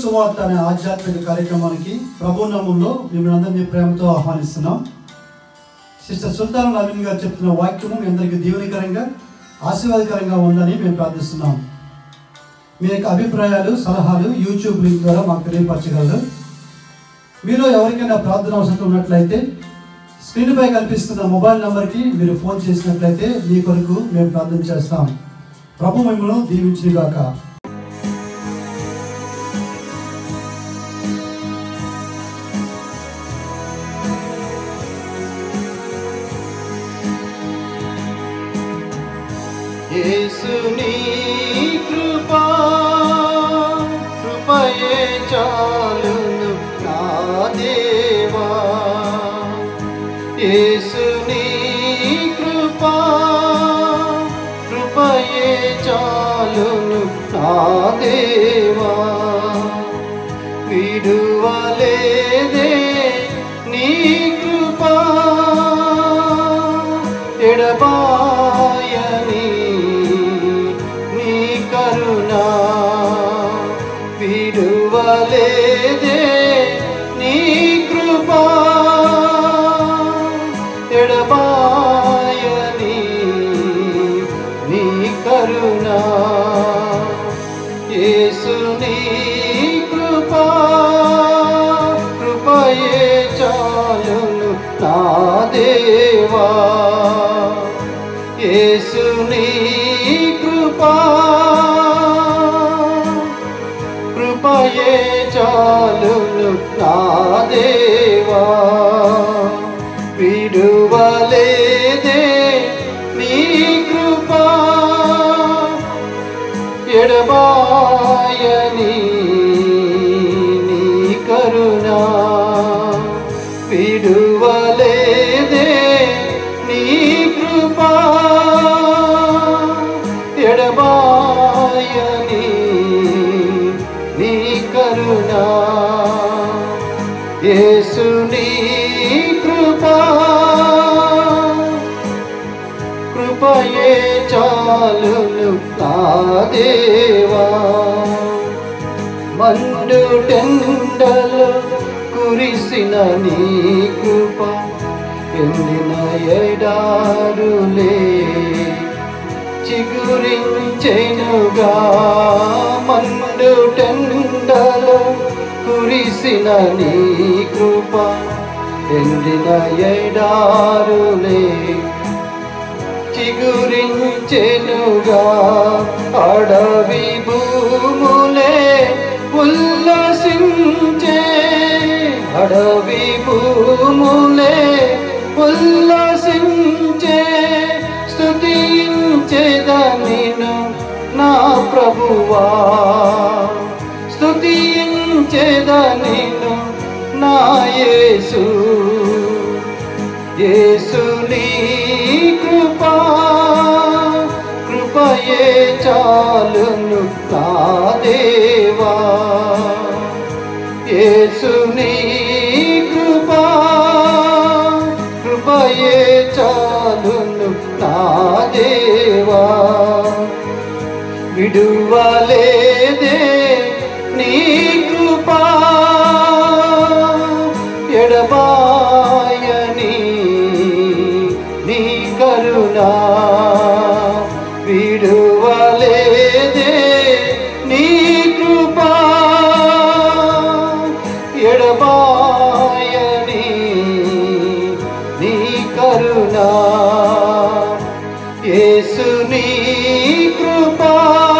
సువార్త అనే ఆధ్యాత్మిక కార్యక్రమానికి ప్రభు నామంలో మిమ్మల్ని అందరినీ ప్రేమతో ఆహ్వానిస్తున్నాం సిస్టర్ సుల్తాన్ నవీన్ గారు చెప్తున్న వాక్యము మీ అందరికీ దీవెనకరంగా ఆశీర్వాదకరంగా ఉందని మేము ప్రార్థిస్తున్నాం మీ యొక్క అభిప్రాయాలు సలహాలు యూట్యూబ్ లింక్ ద్వారా మాకు తెలియపరచగలరు మీలో ఎవరికైనా ప్రార్థన అవసరం ఉన్నట్లయితే స్క్రీన్పై కనిపిస్తున్న మొబైల్ నంబర్కి మీరు ఫోన్ చేసినట్లయితే మీ కొరకు మేము ప్రార్థన చేస్తాం ప్రభు మిమ్మల్ని దీవించుగాక యేసుని కృపా కృపయే చాలును నా దేవా యేసుని కృపా కృపయే చాలును నా దేవా విడువలేదే నీ కృపా ఎడబాయని నీ కరుణా విడువలేదే నీ కృపా ఎడబాయని నీ కరుణా యేసుని కృపా కృపయే చాలును నా దేవా యేసుని కృపా కృపయే చాలును నా దేవా విడువలేదే నీ కృపా ఎడబాయని నీ కరుణా విడువలేదే నీ కృపా ఎడబాయని నీ కరుణా యేసుని కృపా కృపయే చాలును నా దేవా మండు టెండలు కురిసిన నీ కృప ఎండిన ఎడారులే చిగురించెనుగా మండు టెండలు కురిసిన నీ కృప ఎండిన ఎడారులే చిగురించెనుగా అడవి భూములే ఉల్లసించే అడవి భూములే ఉల్లసించే స్తుతించేదనిను నా ప్రభువా స్తుతించేదనిను నా యేసు యేసుని కృపా కృపయే చాలును నా దేవా యేసుని కృపా కృపయే చాలును నా దేవా విడువలేదే నీ కృపా ఎడబాయని నీ కరుణా విడువలేదే నీ కృపా ఎడబాయని నీ కరుణా యేసుని కృపా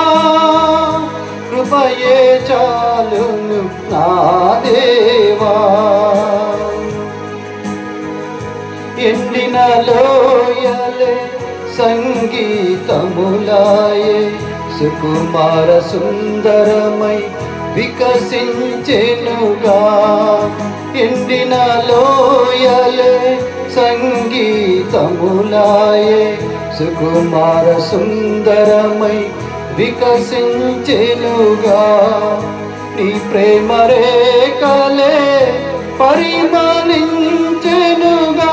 కృపయే చాలును నా దేవా ఎండిన లోయలే సంగీతములాయే సుకుమార సుందరమై వికసించెనుగా ఎండిన లోయలే సంగీతములాయే సుకుమార సుందరమై వికసించెనుగా నీ ప్రేమ రేఖలే పరిమళించెనుగా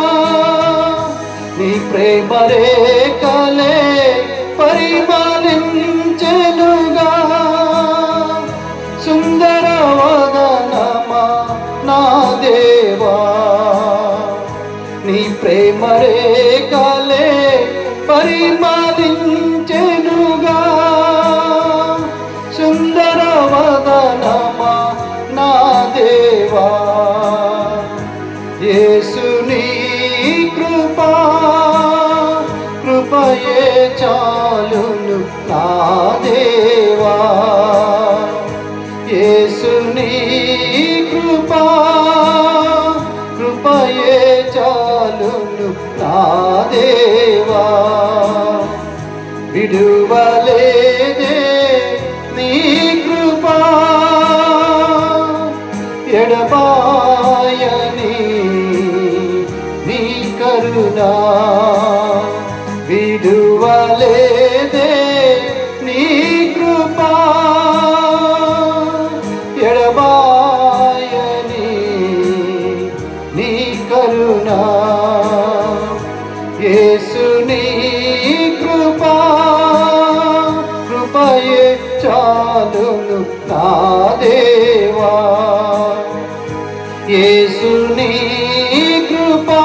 నీ ప్రేమ రేఖలే పరిమళించెనుగా సుందర నీ ప్రేమ రేఖలే పరిమళించెనుగా సుందరవదనమా నా దేవా యేసుని కృపా కృపయే చాలును నా దేవా యేసుని కృపా కృపయే చాలును నా దేవా విడువలేదే నీ కృపా ఎడబాయని నీ కరుణా విడువలేదే నీ కృపా ఎడబాయని నీ కరుణా యేసుని కృపా కృపయే చాలును నా దేవా యేసుని కృపా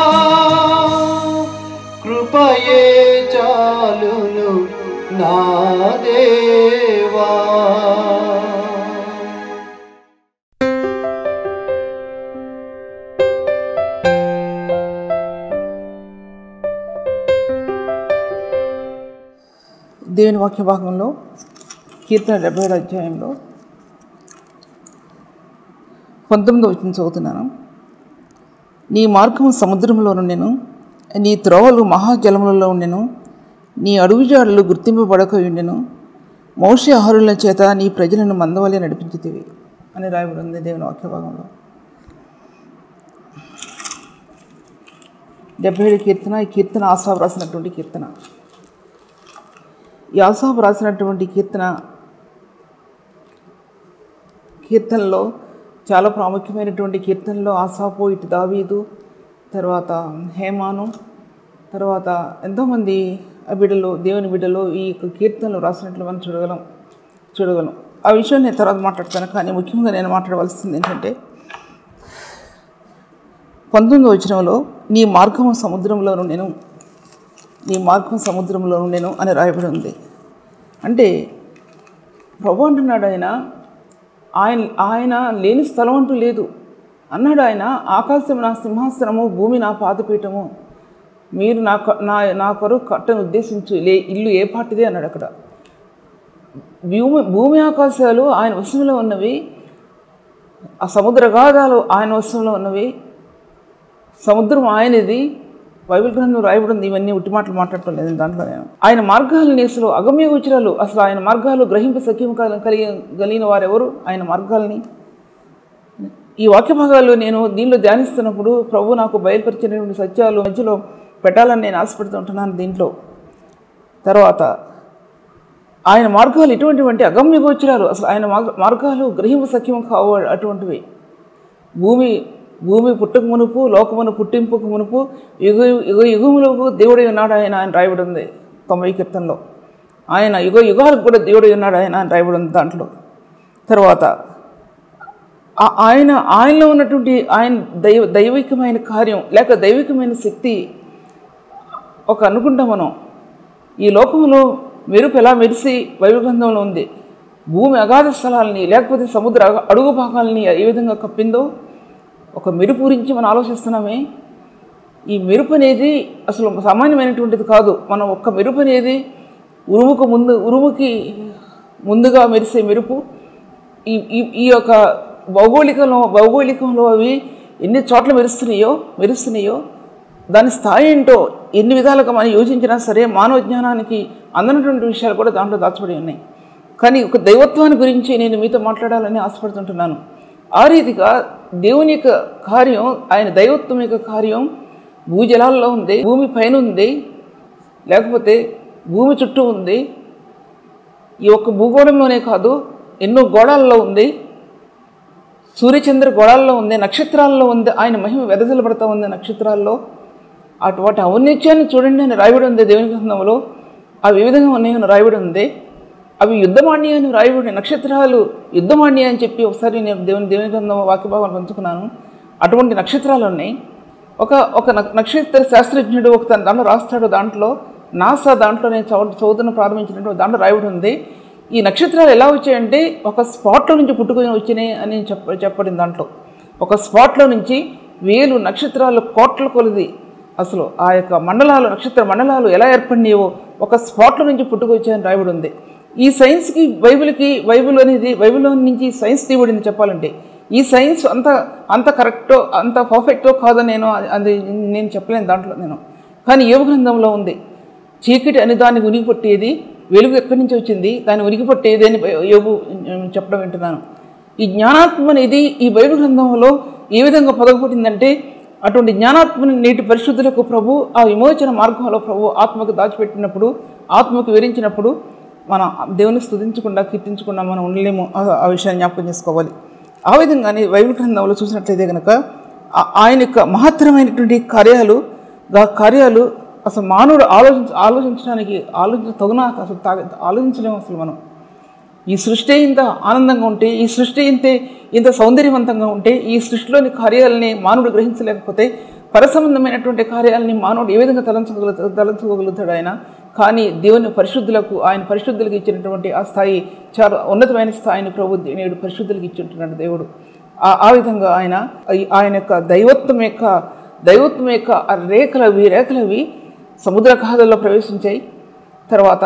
కృపయే చాలును నా దేవా దేవుని వాక్య భాగంలో కీర్తన డెబ్బై ఏడు అధ్యాయంలో పంతొమ్మిదో వచ్చిన చదువుతున్నాను నీ మార్గము సముద్రంలో ఉండెను నీ త్రోవలు మహాజలములలో ఉండెను నీ అడుగుజాడలు గుర్తింపబడక ఉండెను మౌషి ఆహారుల చేత నీ ప్రజలను మందవలే నడిపించుతీవి అని రాయబడి ఉంది దేవుని వాక్య భాగంలో డెబ్బై ఏడు కీర్తన ఈ కీర్తన ఆసాబ్ రాసినటువంటి కీర్తన ఈ ఆసాబ్ రాసినటువంటి కీర్తన కీర్తనలో చాలా ప్రాముఖ్యమైనటువంటి కీర్తనలో ఆసాపు ఇటు దావీదు తర్వాత హేమాను తర్వాత ఎంతోమంది ఆ బిడ్డలు దేవుని బిడ్డలు ఈ యొక్క కీర్తనలు రాసినట్లు మనం చూడగలం చూడగలం ఆ విషయం నేను తర్వాత మాట్లాడతాను కానీ ముఖ్యంగా నేను మాట్లాడవలసింది ఏంటంటే పంతొమ్మిది వచనంలో నీ మార్గము సముద్రంలోను నేను నీ మార్గం సముద్రంలోను నేను అని రాయబడి ఉంది అంటే ప్రభు అంటున్నాడు ఆయన ఆయన ఆయన లేని స్థలం అంటూ లేదు అన్నాడు ఆయన ఆకాశం నా సింహాసనము భూమి నా పాదపీఠము మీరు నా క- నా నా కొరకు కట్టను ఉద్దేశించు లే ఇల్లు ఏ పాటిదే అన్నాడు అక్కడ భూమి భూమి ఆకాశాలు ఆయన వశంలో ఉన్నవి ఆ సముద్ర గాథాలు ఆయన వశంలో ఉన్నవి సముద్రం ఆయనది బైబిల్ గ్రంథం రాయబడి ఉంది ఇవన్నీ ఉట్టి మాటలు మాట్లాడటం లేదు దాంట్లో నేను ఆయన మార్గాలని అసలు అగమ్య గోచరాలు అసలు ఆయన మార్గాలు గ్రహింప సఖ్యం కలిగి కలిగిన వారెవరు ఆయన మార్గాల్ని ఈ వాక్య భాగాలు నేను దీనిలో ధ్యానిస్తున్నప్పుడు ప్రభు నాకు బయలుపరిచినటువంటి సత్యాలు మధ్యలో పెట్టాలని నేను ఆశపడుతుంటున్నాను దీంట్లో తర్వాత ఆయన మార్గాలు ఎటువంటివంటి అగమ్య గోచరాలు అసలు ఆయన మార్గ- మార్గాలు గ్రహింప సఖ్యం కావు అటువంటివి భూమి భూమి పుట్టక మునుపు లోకమును పుట్టింపుకు మునుపు యుగ యుగ యుగములకు దేవుడై ఉన్నాడు ఆయన ఆయన రాయబడి ఉంది తొంభై కీర్తనలో ఆయన యుగ యుగాలకు కూడా దేవుడై ఉన్నాడు ఆయన అని రాయబడి ఉంది దాంట్లో తర్వాత ఆ- ఆయన ఆయనలో ఉన్నటువంటి ఆయన దైవ దైవికమైన కార్యం లేక దైవికమైన శక్తి ఒక అనుకుంటాం మనం ఈ లోకంలో మెరుపు ఎలా మెరిసి బైబిల్ గ్రంథంలో ఉంది భూమి అగాధ స్థలాలని లేకపోతే సముద్ర అగ- అడుగు భాగాలని ఏ విధంగా కప్పిందో ఒక మెరుపు గురించి మనం ఆలోచిస్తున్నామే ఈ మెరుపు అనేది అసలు సామాన్యమైనటువంటిది కాదు మనం ఒక్క మెరుపు అనేది ఉరుముకు ముందు ఉరుముకి ముందుగా మెరిసే మెరుపు ఈ ఈ ఈ యొక్క భౌగోళికంలో భౌగోళికంలో అవి ఎన్ని చోట్ల మెరుస్తున్నాయో మెరుస్తున్నాయో దాని స్థాయి ఏంటో ఎన్ని విధాలుగా మనం యోచించినా సరే మానవ జ్ఞానానికి అందనటువంటి విషయాలు కూడా దాంట్లో దాచబడి ఉన్నాయి కానీ ఒక దైవత్వాన్ని గురించి నేను మీతో మాట్లాడాలని ఆశపడుతుంటున్నాను ఆ రీతిగా దేవుని యొక్క కార్యం ఆయన దైవత్వం యొక్క కార్యం భూజలాల్లో ఉంది భూమి పైన ఉంది లేకపోతే భూమి చుట్టూ ఉంది ఈ ఒక్క భూగోళంలోనే కాదు ఎన్నో గోళాల్లో ఉంది సూర్యచంద్ర గోళాల్లో ఉంది నక్షత్రాల్లో ఉంది ఆయన మహిమ వెదజలబడతా ఉంది నక్షత్రాల్లో అటు వాటి ఔన్నత్యాన్ని చూడండి అని రాయబడి ఉంది దేవుని గ్రంథంలో అవి ఏ విధంగా ఉన్నాయని రాయబడి ఉంది అవి యుద్ధమాణ్య అని రాయబడి నక్షత్రాలు యుద్ధమాణ్య అని చెప్పి ఒకసారి నేను దేవుని దేవుని గ్రంథం వాక్యభావాలు పంచుకున్నాను అటువంటి నక్షత్రాలు ఉన్నాయి ఒక ఒక న- నక్షత్ర శాస్త్రజ్ఞుడు ఒక తన దాంట్లో రాస్తాడు దాంట్లో నాసా దాంట్లో నేను చదువు చదువుతున్న ప్రారంభించినట్టు దాంట్లో రాయబడి ఉంది ఈ నక్షత్రాలు ఎలా వచ్చాయంటే ఒక స్పాట్లో నుంచి పుట్టుకొని వచ్చినాయి అని చెప్ప చెప్పబడింది దాంట్లో ఒక స్పాట్లో నుంచి వేలు నక్షత్రాలు కోట్ల కొలది అసలు ఆ యొక్క మండలాలు నక్షత్ర మండలాలు ఎలా ఏర్పడినాయో ఒక స్పాట్లో నుంచి పుట్టుకొచ్చాయని రాయబడి ఉంది ఈ సైన్స్కి బైబిల్కి బైబిల్ అనేది బైబిల్లో నుంచి సైన్స్ తీయబడింది చెప్పాలంటే ఈ సైన్స్ అంత అంత కరెక్టో అంత పర్ఫెక్టో కాదో నేను అది నేను చెప్పలేను దాంట్లో నేను కానీ యోగ గ్రంథంలో ఉంది చీకటి అని దాన్ని ఉనికి పట్టేది వెలుగు ఎక్కడి నుంచి వచ్చింది దాన్ని ఉనికి పట్టేది అని యోగు చెప్పడం వింటున్నాను ఈ జ్ఞానాత్మ అనేది ఈ బైబిల్ గ్రంథంలో ఏ విధంగా పొదగబడిందంటే అటువంటి జ్ఞానాత్మని నేటి పరిశుద్ధులకు ప్రభు ఆ విమోచన మార్గంలో ప్రభు ఆత్మకు దాచిపెట్టినప్పుడు ఆత్మకు వివరించినప్పుడు మన దేవుని స్తుతించకుండా కీర్తించకుండా మనం ఉండలేము ఆ- ఆ విషయాన్ని జ్ఞాపకం చేసుకోవాలి ఆ విధంగానే బైబిల్ గ్రంథంలో చూసినట్లయితే కనుక ఆ- ఆయన యొక్క మహత్తరమైనటువంటి కార్యాలు ఆ కార్యాలు అసలు మానవుడు ఆలోచించ ఆలోచించడానికి ఆలోచించ తగున అసలు తాగ ఆలోచించలేము అసలు మనం ఈ సృష్టి ఇంత ఆనందంగా ఉంటే ఈ సృష్టి ఇంతే ఇంత సౌందర్యవంతంగా ఉంటే ఈ సృష్టిలోని కార్యాలని మానవుడు గ్రహించలేకపోతే పరసంబంధమైనటువంటి కార్యాలని మానవుడు ఏ విధంగా తలంచగలుగుతా తలంచుకోగలుగుతాడు ఆయన కానీ దేవుని పరిశుద్ధులకు ఆయన పరిశుద్ధులకు ఇచ్చినటువంటి ఆ స్థాయి చాలా ఉన్నతమైన స్థాయిని ప్రభు నేడు పరిశుద్ధులకు ఇచ్చుంటున్నాడు దేవుడు ఆ ఆ విధంగా ఆయన ఈ- ఆయన యొక్క దైవత్వం యొక్క దైవత్వం యొక్క ఆ రేఖలవి రేఖలవి సముద్ర ఖాదల్లో ప్రవేశించాయి తర్వాత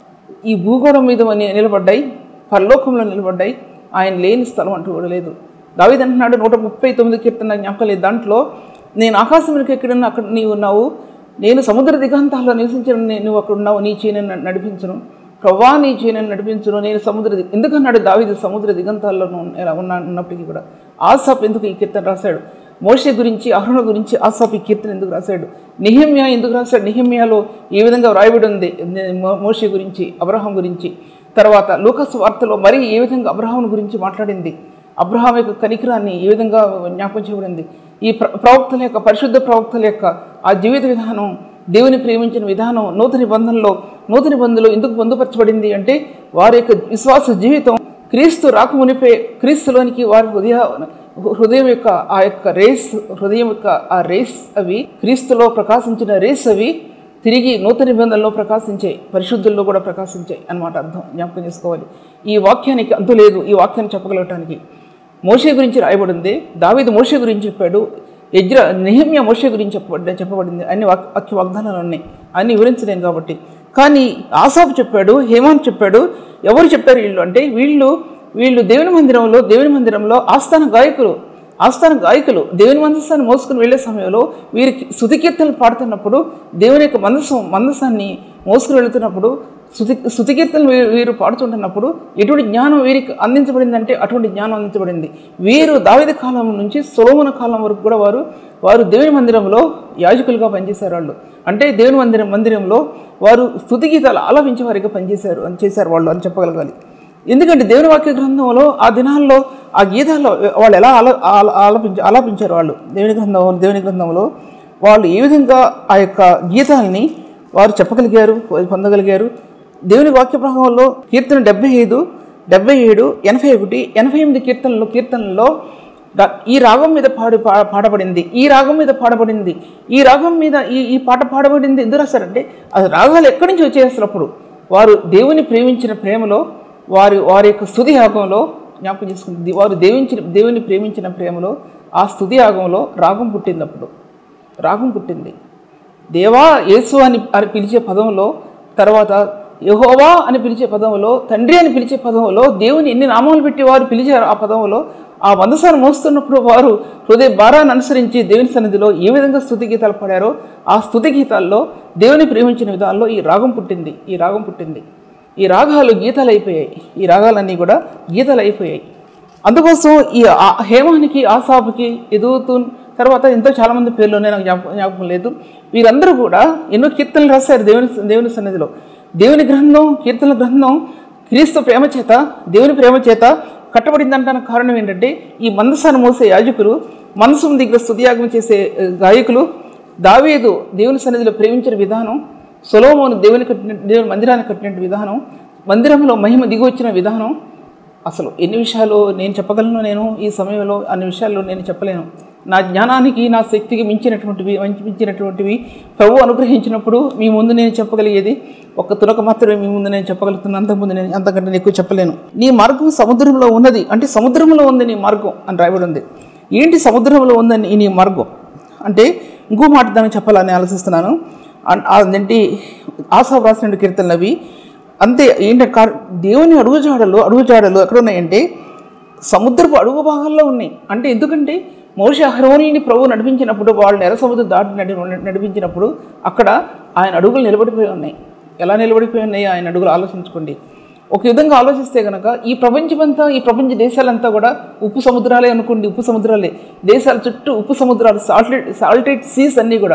ఈ భూగోళం మీద ని- నిలబడ్డాయి పరలోకంలో నిలబడ్డాయి ఆయన లేని స్థలం అంటూ కూడా లేదు దావీద్ అంటున్నాడు నూట ముప్పై తొమ్మిది కీర్తన జ్ఞాపకం లేదు దాంట్లో నేను ఆకాశంలోకి ఎక్కడున్నా అక్కడ నీవు ఉన్నావు నేను సముద్ర దిగంతాల్లో నివసించిన నీ- నువ్వు అక్కడ ఉన్నావు నీ చేయని నడిపించును ప్రవ్వా నీ చేయని నడిపించును నేను సముద్ర ది- ఎందుకన్నాడు దావీదు సముద్ర దిగంతాల్లో ఉన్న- ఎలా ఉన్నా ఉన్నప్పటికీ కూడా ఆసాప్ ఎందుకు ఈ కీర్తన రాశాడు మోషే గురించి అహరుణ గురించి ఆసాప్ ఈ కీర్తన ఎందుకు రాశాడు నిహిమ్యా ఎందుకు రాశాడు నిహిమ్యాలో ఏ విధంగా వ్రాయబడి ఉంది మో- మోషే గురించి అబ్రహాం గురించి తర్వాత లూకస్ వార్తలో మరీ ఏ విధంగా అబ్రహాం గురించి మాట్లాడింది అబ్రహాం యొక్క కనికరాన్ని ఏ విధంగా జ్ఞాపకం చేయబడింది ఈ ప్ర ప్రవక్తల యొక్క పరిశుద్ధ ప్రవక్తల యొక్క ఆ జీవిత విధానం దేవుని ప్రేమించిన విధానం నూతన నిబంధనలో నూతన నిబంధనలో ఎందుకు పొందుపరచబడింది అంటే వారి యొక్క విశ్వాస జీవితం క్రీస్తు రాకమునిపే క్రీస్తులోనికి వారి హృదయ హృదయం యొక్క ఆ యొక్క రేస్ హృదయం యొక్క ఆ రేస్ అవి క్రీస్తులో ప్రకాశించిన రేస్ అవి తిరిగి నూతన నిబంధనలో ప్రకాశించాయి పరిశుద్ధుల్లో కూడా ప్రకాశించాయి అన్నమాట అర్థం జ్ఞాపకం చేసుకోవాలి ఈ వాక్యానికి అంతు లేదు ఈ వాక్యాన్ని చెప్పగలగటానికి మోషే గురించి రాయబడింది దావీదు మోషే గురించి చెప్పాడు ఎజ్ర నిహమ్య మోషే గురించి చెప్పబడ్డ చెప్పబడింది అన్ని వాక్ వాక్య వాగ్దానాలు ఉన్నాయి అన్ని వివరించలేను కాబట్టి కానీ ఆసాపు చెప్పాడు హేమాన్ చెప్పాడు ఎవరు చెప్పారు వీళ్ళు అంటే వీళ్ళు వీళ్ళు దేవుని మందిరంలో దేవుని మందిరంలో ఆస్థాన గాయకులు ఆస్థాన గాయకులు దేవుని మందసాన్ని మోసుకుని వెళ్ళే సమయంలో వీరికి శృతి కీర్తనలు పాడుతున్నప్పుడు దేవుని యొక్క మందసం మందసాన్ని మోసుకుని వెళుతున్నప్పుడు శృతి శృతి కీర్తనలు వీరు వీరు పాడుతుంటున్నప్పుడు ఎటువంటి జ్ఞానం వీరికి అందించబడిందంటే అటువంటి జ్ఞానం అందించబడింది వీరు దావిద కాలం నుంచి సొలోమున కాలం వరకు కూడా వారు వారు దేవుని మందిరంలో యాజకులుగా పనిచేశారు వాళ్ళు అంటే దేవుని మందిరం మందిరంలో వారు స్థుతి గీతాలు ఆలపించే వారిగా పనిచేశారు అని చేశారు వాళ్ళు అని చెప్పగలగాలి ఎందుకంటే దేవుని వాక్య గ్రంథంలో ఆ దినాల్లో ఆ గీతాల్లో వాళ్ళు ఎలా ఆల ఆల- ఆలపించ ఆలాపించారు వాళ్ళు దేవుని గ్రంథం దేవుని గ్రంథంలో వాళ్ళు ఏ విధంగా ఆ యొక్క గీతాలని వారు చెప్పగలిగారు పొందగలిగారు దేవుని వాక్య ప్రవాహంలో కీర్తన డెబ్బై ఐదు డెబ్బై ఏడు ఎనభై ఒకటి ఎనభై ఎనిమిది కీర్తనలు కీర్తనల్లో రా- ఈ రాగం మీద పాడు పా- పాడబడింది ఈ రాగం మీద పాడబడింది ఈ రాగం మీద ఈ ఈ పాట పాడబడింది ఎందుకు రాశారంటే అది రాగాలు ఎక్కడి నుంచి వచ్చాయి అసలు అప్పుడు వారు దేవుని ప్రేమించిన ప్రేమలో వారి వారి యొక్క స్థుతి యాగంలో జ్ఞాపకం చేసుకుంది వారు దేవించిన దేవుని ప్రేమించిన ప్రేమలో ఆ స్థుతి యాగంలో రాగం పుట్టింది అప్పుడు రాగం పుట్టింది దేవా యేసు అని అని పిలిచే పదంలో తర్వాత యహోవా అని పిలిచే పదంలో తండ్రి అని పిలిచే పదంలో దేవుని ఎన్ని నామాలు పెట్టి వారు పిలిచారు ఆ పదంలో ఆ వందసాన్ని మోస్తున్నప్పుడు వారు హృదయ భారాన్ని అనుసరించి దేవుని సన్నిధిలో ఏ విధంగా స్థుతి గీతాలు పాడారో ఆ స్థుతి గీతాల్లో దేవుని ప్రేమించిన విధానంలో ఈ రాగం పుట్టింది ఈ రాగం పుట్టింది ఈ రాగాలు గీతాలు అయిపోయాయి ఈ రాగాలన్నీ కూడా గీతాలు అయిపోయాయి అందుకోసం ఈ ఆ- హేమానికి ఆసాపుకి ఎదుగుతూ తర్వాత ఎంతో చాలామంది పేర్లు నాకు జ్ఞాపకం జ్ఞాపకం లేదు వీరందరూ కూడా ఎన్నో కీర్తనలు రాశారు దేవుని దేవుని సన్నిధిలో దేవుని గ్రంథం కీర్తనల గ్రంథం క్రీస్తు ప్రేమ చేత దేవుని ప్రేమ చేత కట్టబడిందంటానికి కారణం ఏంటంటే ఈ మందసాన్ని మోసే యాజకులు మనసు దగ్గర స్తుతియాగం చేసే ఆ, గాయకులు దావీదు దేవుని సన్నిధిలో ప్రేమించిన విధానం సొలోమోను దేవుని కట్టిన దేవుని మందిరాన్ని కట్టిన విధానం మందిరంలో మహిమ దిగి వచ్చిన విధానం అసలు ఎన్ని విషయాలు నేను చెప్పగలను నేను ఈ సమయంలో అన్ని విషయాల్లో నేను చెప్పలేను నా జ్ఞానానికి నా శక్తికి మించినటువంటివి మంచి మించినటువంటివి ప్రభు అనుగ్రహించినప్పుడు మీ ముందు నేను చెప్పగలిగేది ఒక తునక మాత్రమే మీ ముందు నేను చెప్పగలుగుతున్నాను అంతకుముందు నేను అంతకంటే నేను ఎక్కువ చెప్పలేను నీ మార్గం సముద్రంలో ఉన్నది అంటే సముద్రంలో ఉంది నీ మార్గం అని రాయబడి ఉంది ఏంటి సముద్రంలో ఉందని నీ మార్గం అంటే ఇంకో మాట దానికి చెప్పాలని ఆలోచిస్తున్నాను అన్- అదేంటి ఆశా రాసిన కీర్తనలు అవి అంతే ఏంటంటే కా- దేవుని అడుగుజాడలు అడుగుజాడలు ఎక్కడ ఉన్నాయంటే సముద్రపు అడుగు భాగాల్లో ఉన్నాయి అంటే ఎందుకంటే మోష హరోని ప్రభు నడిపించినప్పుడు వాళ్ళు ఎర్ర సముద్రం దాటి నడి నడిపించినప్పుడు అక్కడ ఆయన అడుగులు నిలబడిపోయి ఉన్నాయి ఎలా నిలబడిపోయి ఉన్నాయి ఆయన అడుగులు ఆలోచించుకోండి ఒక విధంగా ఆలోచిస్తే కనుక ఈ ప్రపంచమంతా ఈ ప్రపంచ దేశాలంతా కూడా ఉప్పు సముద్రాలే అనుకోండి ఉప్పు సముద్రాలే దేశాల చుట్టూ ఉప్పు సముద్రాలు సాల్టెడ్ సాల్టెడ్ సీస్ అన్నీ కూడా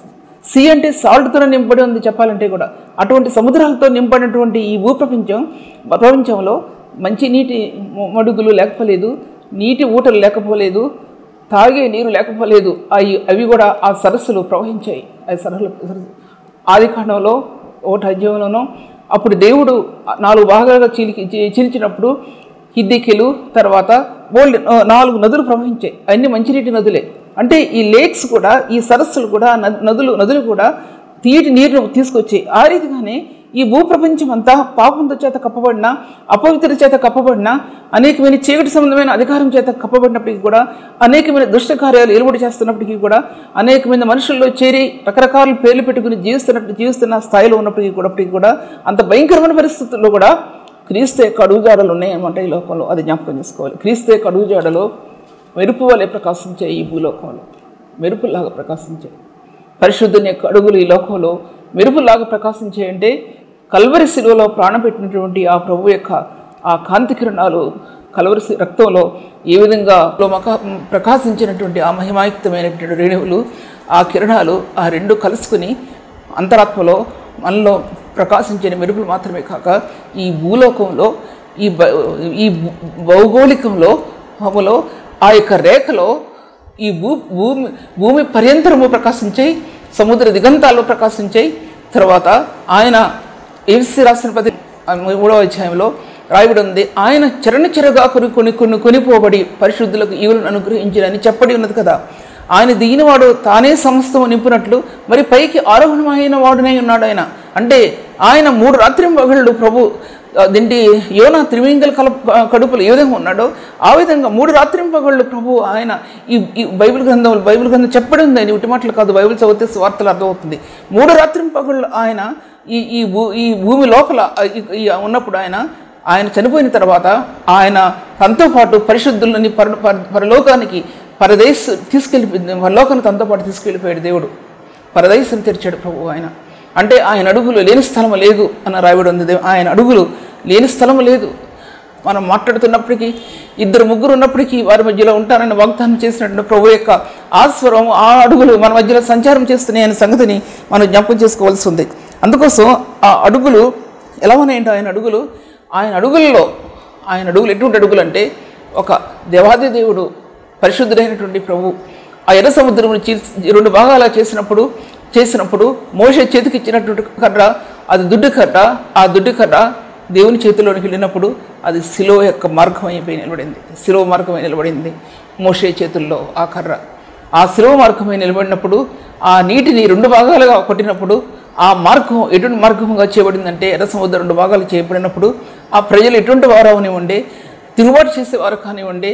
సీ అంటే సాల్ట్తో నింపడి ఉంది చెప్పాలంటే కూడా అటువంటి సముద్రాలతో నింపడినటువంటి ఈ భూప్రపంచం ప్రపంచంలో మంచి నీటి మ- మడుగులు లేకపోలేదు నీటి ఊటలు లేకపోలేదు తాగే నీరు లేకపోలేదు అవి అవి కూడా ఆ సరస్సులు ప్రవహించాయి ఆ సరస్సులు సరస్సు ఆది కాండంలో ఒకటి అధ్యాయంలోనో అప్పుడు దేవుడు నాలుగు భాగాలుగా చీలికి చీ- చీల్చినప్పుడు హిద్దికిలు తర్వాత బోల్డ్ నాలుగు నదులు ప్రవహించాయి అన్ని మంచినీటి నదులే అంటే ఈ లేక్స్ కూడా ఈ సరస్సులు కూడా నద్- నదులు నదులు కూడా తీటి నీరును తీసుకొచ్చాయి ఆ రీతిగానే ఈ భూప్రపంచం అంతా పాపంతో చేత కప్పబడిన అపవిత్ర చేత కప్పబడిన అనేకమైన చీకటి సంబంధమైన అధికారం చేత కప్పబడినప్పటికీ కూడా అనేకమైన దుష్ట కార్యాలు ఎలుబడి చేస్తున్నప్పటికీ కూడా అనేకమైన మనుషుల్లో చేరి రకరకాల పేర్లు పెట్టుకుని జీవిస్తున్నట్టు జీవిస్తున్న స్థాయిలో ఉన్నప్పటికీ కూడా అప్పటికీ కూడా అంత భయంకరమైన పరిస్థితుల్లో కూడా క్రీస్తు యొక్క అడుగుజాడలు ఉన్నాయన్నమాట ఈ లోకంలో అది జ్ఞాపకం చేసుకోవాలి క్రీస్తు యొక్క అడుగుజాడలో మెరుపు వలె ప్రకాశించే ఈ భూలోకంలో మెరుపులాగా ప్రకాశించే పరిశుద్ధుని యొక్క అడుగులు ఈ లోకంలో మెరుపులాగా ప్రకాశించే అంటే కల్వరి శిలువలో ప్రాణం పెట్టినటువంటి ఆ ప్రభు యొక్క ఆ కాంతి కిరణాలు కలవరి శి- రక్తంలో ఏ విధంగా లో మక ప్రకాశించినటువంటి ఆ మహిమాయుక్తమైనటువంటి రేణువులు ఆ కిరణాలు ఆ రెండు కలుసుకుని అంతరాత్మలో మనలో ప్రకాశించిన మెరుపులు మాత్రమే కాక ఈ భూలోకంలో ఈ బ ఈ భూ- భౌగోళికంలో హోమలో ఆ యొక్క రేఖలో ఈ భూ భూమి భూమి పర్యంతరము ప్రకాశించాయి సముద్ర దిగంతాల్లో ప్రకాశించాయి తర్వాత ఆయన ఏవిసి రాసిన పది మూడవ అధ్యాయంలో రాయబడి ఉంది ఆయన చరణ చెరగా కొని కొని కొన్ని కొనిపోబడి పరిశుద్ధులకు ఈవులను అనుగ్రహించినని చెప్పడి ఉన్నది కదా ఆయన దిగినవాడు తానే సమస్తము నింపునట్లు మరి పైకి ఆరోహణమైన వాడునై ఉన్నాడు ఆయన అంటే ఆయన మూడు రాత్రి పగళ్ళు ప్రభు దీంటి యోన త్రిమింగల కల కడుపులో ఏ విధంగా ఉన్నాడో ఆ విధంగా మూడు రాత్రింపగళ్ళు ప్రభు ఆయన ఈ ఈ బైబిల్ గ్రంథం బైబిల్ గ్రంథం చెప్పడం ఉంది ఉటి మాటలు కాదు బైబిల్ చదివితే వార్తలు అర్థమవుతుంది మూడు రాత్రింపగళ్ళు ఆయన ఈ ఈ భూ ఈ భూమి లోపల ఈ- ఈ ఉన్నప్పుడు ఆయన ఆయన చనిపోయిన తర్వాత ఆయన తనతో పాటు పరిశుద్ధులని పర పర- పరలోకానికి పరదేశ తీసుకెళ్ళి పరలోకానికి తనతో పాటు తీసుకెళ్ళిపోయాడు దేవుడు పరదేశం తెరిచాడు ప్రభు ఆయన అంటే ఆయన అడుగులు లేని స్థలం లేదు అని రాయబడి ఉంది దేవ్- ఆయన అడుగులు లేని స్థలం లేదు మనం మాట్లాడుతున్నప్పటికీ ఇద్దరు ముగ్గురు ఉన్నప్పటికీ వారి మధ్యలో ఉంటానని వాగ్దానం చేసినటువంటి ప్రభు యొక్క ఆస్వరం ఆ అడుగులు మన మధ్యలో సంచారం చేస్తున్నాయి అనే సంగతిని మనం జ్ఞాపకం చేసుకోవాల్సి ఉంది అందుకోసం ఆ అడుగులు ఎలా ఉన్నాయంటే ఆయన అడుగులు ఆయన అడుగుల్లో ఆయన అడుగులు ఎటువంటి అడుగులు అంటే ఒక దేవాది దేవుడు పరిశుద్ధుడైనటువంటి ప్రభు ఆ ఎర్ర సముద్రమును చీల్చి రెండు భాగాలా చేసినప్పుడు చేసినప్పుడు మోష చేతికి ఇచ్చినటువంటి కర్ర అది దుడ్డు కర్ర ఆ దుడ్డు కర్ర దేవుని చేతిలోనికి వెళ్ళినప్పుడు అది శిలో యొక్క మార్గం అయిపోయి నిలబడింది శిలో మార్గమై నిలబడింది మోషే చేతుల్లో ఆ కర్ర ఆ శిలువ మార్గమై నిలబడినప్పుడు ఆ నీటిని రెండు భాగాలుగా కొట్టినప్పుడు ఆ మార్గం ఎటువంటి మార్గంగా చేయబడిందంటే ఎర్ర సముద్రం రెండు భాగాలు చేయబడినప్పుడు ఆ ప్రజలు ఎటువంటి వారు అవనివ్వండి తిరుగుబాటు చేసేవారు కానివ్వండి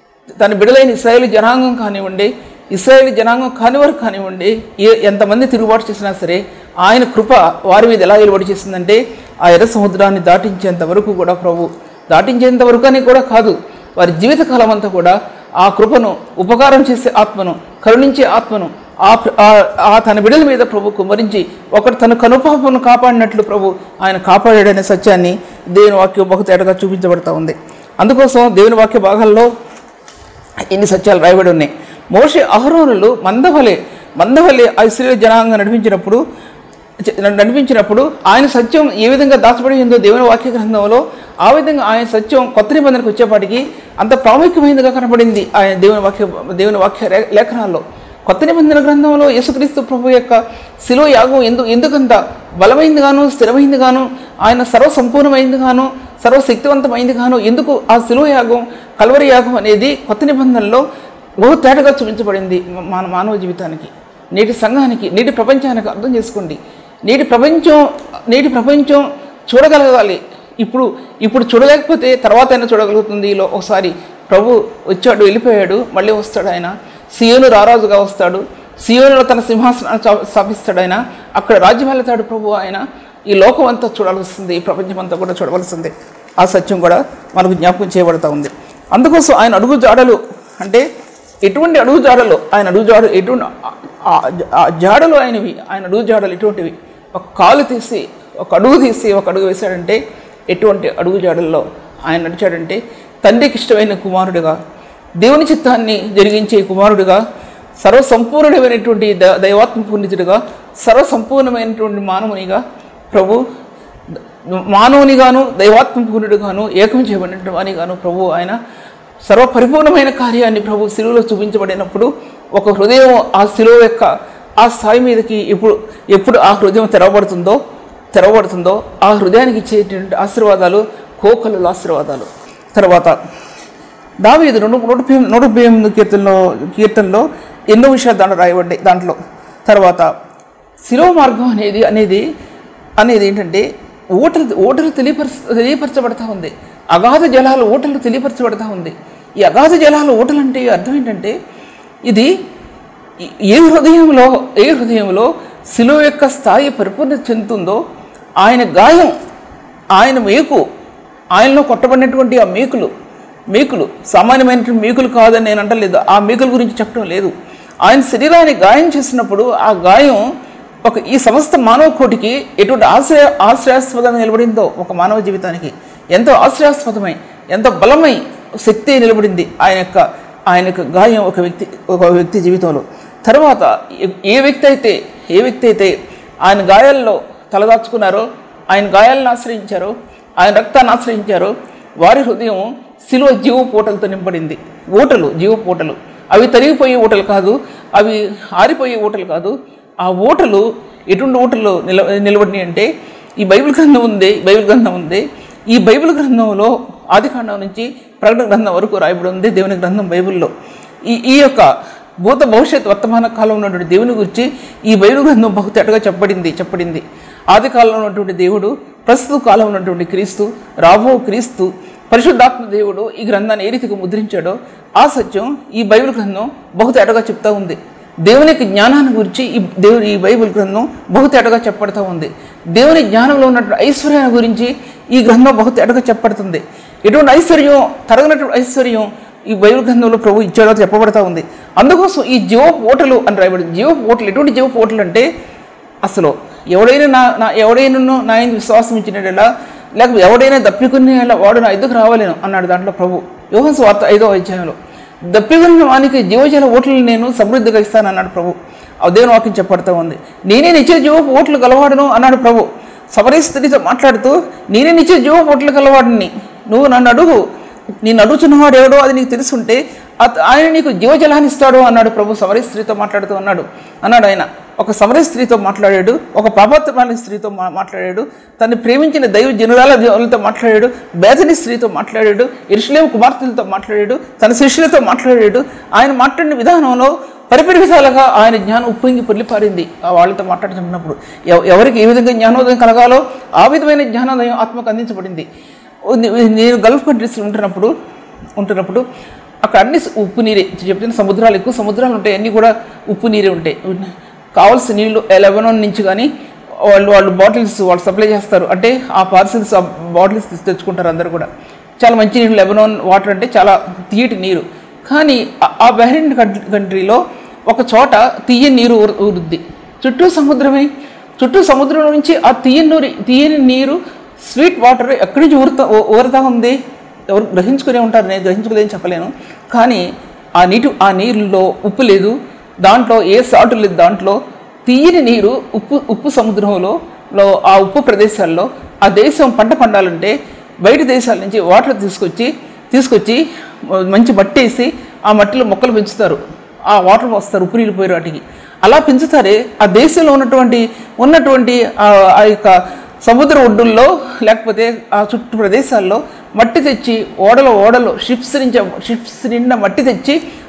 తన బిడలైన ఇస్రాయేల్ జనాంగం కానివ్వండి ఇస్రాయేల్ జనాంగం కానివారు కానివ్వండి ఏ ఎంతమంది తిరుగుబాటు చేసినా సరే ఆయన కృప వారి మీద ఎలా నిలబడి చేసిందంటే ఆ ఎర్ర సముద్రాన్ని దాటించేంత వరకు కూడా ప్రభు దాటించేంత వరకు అని కూడా కాదు వారి జీవితకాలం అంతా కూడా ఆ కృపను ఉపకారం చేసే ఆత్మను కరుణించే ఆత్మను ఆ ప్ర- ఆ- ఆ తన బిడల మీద ప్రభు కుమరించి ఒకటి తన కనుపాపను కాపాడినట్లు ప్రభు ఆయన కాపాడాడనే సత్యాన్ని దేవుని వాక్యం బహు తేటగా చూపించబడతా ఉంది అందుకోసం దేవుని వాక్య భాగాల్లో ఇన్ని సత్యాలు రాయబడి ఉన్నాయి మోషే అహరోనులు మందవలే మందవలే ఆ ఇస్రాయేల్ జనాంగం నడిపించినప్పుడు చ- నడిపించినప్పుడు ఆయన సత్యం ఏ విధంగా దాచబడి ఉందో దేవుని వాక్య గ్రంథంలో ఆ విధంగా ఆయన సత్యం కొత్త నిబంధనకు వచ్చేపాటికి అంత ప్రాముఖ్యమైనదిగా కనబడింది ఆయన దేవుని వాక్య దేవుని వాక్య రే- లేఖనాల్లో కొత్త నిబంధన గ్రంథంలో యేసుక్రీస్తు ప్రభు యొక్క శిలో యాగం ఎందు ఎందుకంత బలమైంది గాను స్థిరమైంది గాను ఆయన సర్వసంపూర్ణమైంది గాను సర్వశక్తివంతమైంది గాను ఎందుకు ఆ శిలో యాగం కల్వరి యాగం అనేది కొత్త నిబంధనలో బహు తేటగా చూపించబడింది మన మానవ జీవితానికి నేటి సంఘానికి నేటి ప్రపంచానికి అర్థం చేసుకోండి నేటి ప్రపంచం నేటి ప్రపంచం చూడగలగాలి ఇప్పుడు ఇప్పుడు చూడలేకపోతే తర్వాత అయినా చూడగలుగుతుంది ఈలో ఒకసారి ప్రభు వచ్చాడు వెళ్ళిపోయాడు మళ్ళీ వస్తాడు ఆయన సియోను రారాజుగా వస్తాడు సియోనులో తన సింహాసనాన్ని చా- స్థాపిస్తాడు ఆయన అక్కడ రాజ్యం వెళ్తాడు ప్రభు ఆయన ఈ లోకం అంతా చూడవలసింది ఈ ప్రపంచం అంతా కూడా చూడవలసింది ఆ సత్యం కూడా మనకు జ్ఞాపకం చేయబడతా ఉంది అందుకోసం ఆయన అడుగు జాడలు అంటే ఎటువంటి అడుగు జాడలు ఆయన అడుగు జాడలు ఎటువంటి ఆ- ఆ- ఆ జాడలు ఆయనవి ఆయన అడుగు జాడలు ఎటువంటివి ఒక కాలు తీసి ఒక అడుగు తీసి ఒక అడుగు వేశాడంటే ఎటువంటి అడుగు జాడల్లో ఆయన నడిచాడంటే తండ్రికి ఇష్టమైన కుమారుడిగా దేవుని చిత్తాన్ని జరిగించే కుమారుడిగా సర్వసంపూర్ణమైనటువంటి ద దైవాత్మ పుణ్యతుడిగా సర్వసంపూర్ణమైనటువంటి మానవునిగా ప్రభు మానవునిగాను దైవాత్మ పూర్ణుడిగాను ఏకం చేయబడిన వానిగాను ప్రభు ఆయన సర్వపరిపూర్ణమైన కార్యాన్ని ప్రభు శిలువలో చూపించబడినప్పుడు ఒక హృదయం ఆ శిలువ యొక్క ఆ స్థాయి మీదకి ఎప్పుడు ఎప్పుడు ఆ హృదయం తెరవబడుతుందో తెరవబడుతుందో ఆ హృదయానికి ఇచ్చేటువంటి ఆశీర్వాదాలు కోకలు ఆశీర్వాదాలు తర్వాత దావీదు రెండు నూట ముప్పై నూట ముప్పై ఎనిమిది కీర్తనలో కీర్తనలో ఎన్నో విషయాలు దాంట్లో రాయబడ్డాయి దాంట్లో తర్వాత శిలువ మార్గం అనేది అనేది అనేది ఏంటంటే ఓటలు ఓటలు తెలియపరచ తెలియపరచబడతా ఉంది అగాధ జలాలు ఓటలు తెలియపరచబడతా ఉంది ఈ అగాధ జలాలు ఓటలు అంటే అర్థం ఏంటంటే ఇది ఈ- ఏ హృదయంలో ఏ హృదయంలో శిలువ యొక్క స్థాయి పరిపూర్ణత చెందుతుందో ఆయన గాయం ఆయన మేకు ఆయనలో కొట్టబడినటువంటి ఆ మేకులు మేకులు సామాన్యమైనటువంటి మేకులు కాదని నేను అంటలేదు ఆ మేకుల గురించి చెప్పడం లేదు ఆయన శరీరాన్ని గాయం చేసినప్పుడు ఆ గాయం ఒక ఈ సమస్త మానవ కోటికి ఎటువంటి ఆశ్రయ ఆశ్రయాస్పదంగా నిలబడిందో ఒక మానవ జీవితానికి ఎంతో ఆశ్రయాస్పదమై ఎంతో బలమై శక్తి నిలబడింది ఆయన యొక్క ఆయన యొక్క గాయం ఒక వ్యక్తి ఒక వ్యక్తి జీవితంలో తర్వాత ఏ- ఏ వ్యక్తి అయితే ఏ వ్యక్తి అయితే ఆయన గాయాల్లో తలదాచుకున్నారో ఆయన గాయాలను ఆశ్రయించారో ఆయన రక్తాన్ని ఆశ్రయించారో వారి హృదయం శిలువ జీవ పూటలతో నింపడింది ఊటలు జీవ పూటలు అవి తరిగిపోయే ఊటలు కాదు అవి ఆరిపోయే ఊటలు కాదు ఆ ఊటలు ఎటువంటి ఊటలు నిల నిలబడినాయి అంటే ఈ బైబిల్ గ్రంథం ఉంది బైబిల్ గ్రంథం ఉంది ఈ బైబిల్ గ్రంథంలో ఆదికాండం నుంచి ప్రకటన గ్రంథం వరకు రాయబడి ఉంది దేవుని గ్రంథం బైబిల్లో ఈ ఈ యొక్క భూత భవిష్యత్ వర్తమాన కాలంలో ఉన్నటువంటి దేవుని గురించి ఈ బైబిల్ గ్రంథం బహుతేటగా చెప్పబడింది చెప్పబడింది ఆది కాలంలో ఉన్నటువంటి దేవుడు ప్రస్తుత కాలంలో ఉన్నటువంటి క్రీస్తు రాబో క్రీస్తు పరిశుద్ధాత్మ దేవుడు ఈ గ్రంథాన్ని ఏ రీతిగా ముద్రించాడో ఆ సత్యం ఈ బైబిల్ గ్రంథం బహుతేటగా చెప్తా ఉంది దేవునికి జ్ఞానాన్ని గురించి ఈ దేవుని ఈ బైబిల్ గ్రంథం బహుతేటగా చెప్పబడుతూ ఉంది దేవుని జ్ఞానంలో ఉన్నటువంటి ఐశ్వర్యాన్ని గురించి ఈ గ్రంథం బహుతేటగా చెప్పబడుతుంది ఎటువంటి ఐశ్వర్యం తరగనటువంటి ఐశ్వర్యం ఈ బైబిల్ గ్రంథంలో ప్రభు ఇచ్చాడో చెప్పబడతా ఉంది అందుకోసం ఈ జీవ ఓటలు అని రాయబడింది జీవ ఓటలు ఎటువంటి జీవ ఓటలు అంటే అసలు ఎవడైనా నా నా ఎవడైనా నా ఆయన విశ్వాసం ఇచ్చినట్లా లేకపోతే ఎవడైనా దప్పికునే వాడు నా ఎదుకు రావాలేను అన్నాడు దాంట్లో ప్రభు యోహన్స్ వార్త ఐదో అధ్యాయంలో దప్పికున్న వానికి జీవజల ఓట్లను నేను సమృద్ధిగా ఇస్తాను అన్నాడు ప్రభు ఆ దేవుని వాక్యం చెప్పబడతా ఉంది నేనే నిత్య జీవ ఓట్లు గలవాడును అన్నాడు ప్రభు సమరీ స్త్రీతో మాట్లాడుతూ నేనే నిత్య జీవ ఓట్లు గలవాడిని నువ్వు నన్ను అడుగు నేను అడుగుతున్నవాడు ఎవడో అది నీకు తెలుసుంటే అత- ఆయన నీకు జీవజలాన్ని ఇస్తాడు అన్నాడు ప్రభు సమరీ స్త్రీతో మాట్లాడుతూ అన్నాడు అన్నాడు ఆయన ఒక సమరీ స్త్రీతో మాట్లాడాడు ఒక పాపత్రమైన స్త్రీతో మా- మాట్లాడాడు తను ప్రేమించిన దైవ జనురాల దేవులతో మాట్లాడాడు బేదని స్త్రీతో మాట్లాడాడు ఇరుషులేం కుమార్తెలతో మాట్లాడాడు తన శిష్యులతో మాట్లాడాడు ఆయన మాట్లాడిన విధానంలో పరిపరి విధాలుగా ఆయన జ్ఞానం ఉప్పొంగి పొర్లిపారింది ఆ వాళ్ళతో మాట్లాడుతున్నప్పుడు ఎవ- ఎవరికి ఏ విధంగా జ్ఞానోదయం కలగాలో ఆ విధమైన జ్ఞానోదయం ఆత్మకు అందించబడింది నే- నేను గల్ఫ్ కంట్రీస్లో ఉంటున్నప్పుడు ఉంటున్నప్పుడు అక్కడ అన్ని స- ఉప్పు నీరే చెప్తున్న సముద్రాలు ఎక్కువ సముద్రాలు ఉంటాయి అన్నీ కూడా ఉప్పు నీరే ఉంటాయి కావాల్సిన నీళ్ళు లెబనాన్ నుంచి కానీ వాళ్ళు వాళ్ళు బాటిల్స్ వాళ్ళు సప్లై చేస్తారు అంటే ఆ పార్సిల్స్ ఆ బాటిల్స్ తీసి తెచ్చుకుంటారు అందరు కూడా చాలా మంచి నీళ్ళు లెబనాన్ వాటర్ అంటే చాలా తీయటి నీరు కానీ ఆ- ఆ బహ్రెయిన్ కంట్రీ కంట్రీలో ఒక చోట తీయని నీరు ఊరు- ఊరుద్ది చుట్టూ సముద్రమే చుట్టూ సముద్రం నుంచి ఆ తీయని నూరి తీయని నీరు స్వీట్ వాటర్ ఎక్కడి నుంచి ఊరుతా ఊ- ఊరుతా ఉంది ఎవరు గ్రహించుకునే ఉంటారు నేను గ్రహించుకోలేదని చెప్పలేను కానీ ఆ నీటి ఆ నీరులో ఉప్పు లేదు దాంట్లో ఏ సాల్ట్ లేదు దాంట్లో తీయని నీరు ఉప్పు ఉప్పు సముద్రంలో లో ఆ ఉప్పు ప్రదేశాల్లో ఆ దేశం పంట పండాలంటే బయట దేశాల నుంచి వాటర్ తీసుకొచ్చి తీసుకొచ్చి మంచి మట్టి వేసి ఆ మట్టిలో మొక్కలు పెంచుతారు ఆ వాటర్ వస్తారు ఉప్పు నీళ్ళు పోయి వాటికి అలా పెంచుతారే ఆ దేశంలో ఉన్నటువంటి ఉన్నటువంటి ఆ ఆ యొక్క సముద్ర ఒడ్డుల్లో లేకపోతే ఆ చుట్టూ ప్రదేశాల్లో మట్టి తెచ్చి ఓడలో ఓడలో షిప్స్ నుంచి షిప్స్ నిండా మట్టి తెచ్చి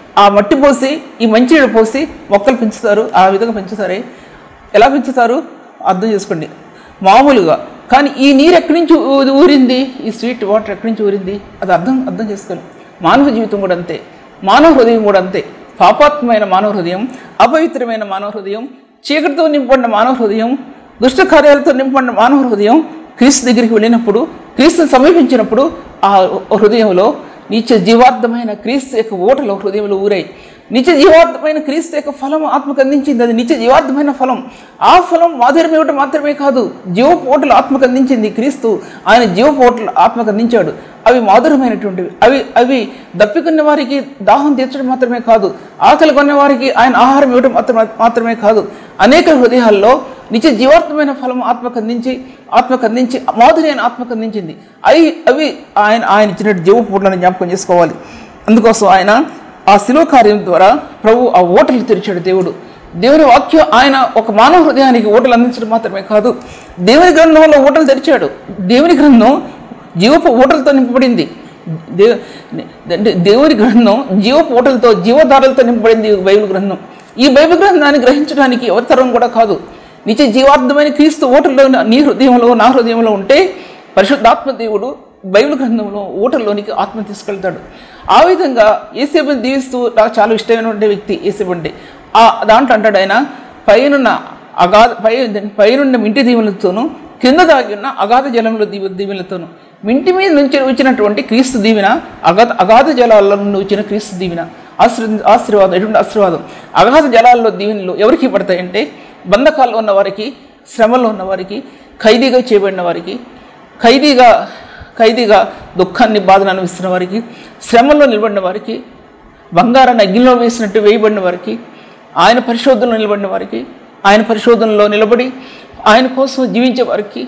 ఆ మట్టి పోసి ఈ మంచినీళ్ళు పోసి మొక్కలు పెంచుతారు ఆ విధంగా పెంచుతారే ఎలా పెంచుతారు అర్థం చేసుకోండి మామూలుగా కానీ ఈ నీరు ఎక్కడి నుంచి ఊ- ఊరింది ఈ స్వీట్ వాటర్ ఎక్కడి నుంచి ఊరింది అది అర్థం అర్థం చేసుకోండి మానవ జీవితం కూడా అంతే మానవ హృదయం కూడా అంతే పాపాత్మైన మానవ హృదయం అపవిత్రమైన మానవ హృదయం చీకటితో నింపడిన మానవ హృదయం దుష్ట కార్యాలతో నింపడిన మానవ హృదయం క్రీస్తు దగ్గరికి వెళ్ళినప్పుడు క్రీస్తుని సమీపించినప్పుడు ఆ హృదయంలో నిత్య జీవార్థమైన క్రీస్తు యొక్క ఓటలు హృదయంలో ఊరాయి నిత్య జీవార్థమైన క్రీస్తు యొక్క ఫలం ఆత్మకు అందించింది అది నిత్య జీవార్థమైన ఫలం ఆ ఫలం మాధుర్యం ఇవ్వటం మాత్రమే కాదు జీవపు ఓటలు ఆత్మకు అందించింది క్రీస్తు ఆయన జీవపు ఓటలు ఆత్మకు అందించాడు అవి మాధురమైనటువంటివి అవి అవి దప్పికొన్న వారికి దాహం తీర్చడం మాత్రమే కాదు ఆకలి కొన్న వారికి ఆయన ఆహారం ఇవ్వడం మాత్రమే మాత్రమే కాదు అనేక హృదయాల్లో నిత్య జీవార్థమైన ఫలం ఆత్మకు అందించి ఆత్మకు అందించి మాధుర్యాన్ని ఆత్మకు అందించింది అవి అవి ఆయన ఆయన ఇచ్చినట్టు జీవపూటలను జ్ఞాపకం చేసుకోవాలి అందుకోసం ఆయన ఆ శిలువ కార్యం ద్వారా ప్రభు ఆ ఓటలు తెరిచాడు దేవుడు దేవుని వాక్యం ఆయన ఒక మానవ హృదయానికి ఓటలు అందించడం మాత్రమే కాదు దేవుని గ్రంథంలో ఓటలు తెరిచాడు దేవుని గ్రంథం జీవపు ఓటలతో నింపబడింది దే అంటే దేవుని గ్రంథం జీవపు ఓటలతో జీవధారలతో నింపబడింది ఈ బైబిల్ గ్రంథం ఈ బైబిల్ గ్రంథాన్ని గ్రహించడానికి ఎవరి తరం కూడా కాదు నిత్య జీవార్థమైన క్రీస్తు ఓటల్లో నీ హృదయంలో నా హృదయంలో ఉంటే పరిశుద్ధాత్మ దేవుడు బైబిల్ గ్రంథంలో ఓటల్లోనికి ఆత్మ తీసుకెళ్తాడు ఆ విధంగా ఏసేబుని దీవిస్తూ నాకు చాలా ఇష్టమైనటువంటి వ్యక్తి ఏసేబు అంటే ఆ దాంట్లో అంటాడు ఆయన పైనున్న అగాధ పై పైనున్న మింటి దీవెనలతోనూ కింద దాగి ఉన్న అగాధ జలంలో దీవ దీవెనలతోనూ మింటి మీద నుంచి వచ్చినటువంటి క్రీస్తు దీవెన అగాధ అగాధ జలాల్లో నుండి వచ్చిన క్రీస్తు దీవెన ఆశీర్వ ఆశీర్వాదం ఎటువంటి ఆశీర్వాదం అగాధ జలాల్లో దీవెనలు ఎవరికి పడతాయంటే బంధకాల్లో ఉన్న వారికి శ్రమలో ఉన్న వారికి ఖైదీగా చేయబడిన వారికి ఖైదీగా ఖైదీగా దుఃఖాన్ని బాధను అనుభవిస్తున్న వారికి శ్రమల్లో నిలబడిన వారికి బంగారాన్ని అగ్నిలో వేసినట్టు వేయబడిన వారికి ఆయన పరిశోధనలో నిలబడిన వారికి ఆయన పరిశోధనలో నిలబడి ఆయన కోసం జీవించే వారికి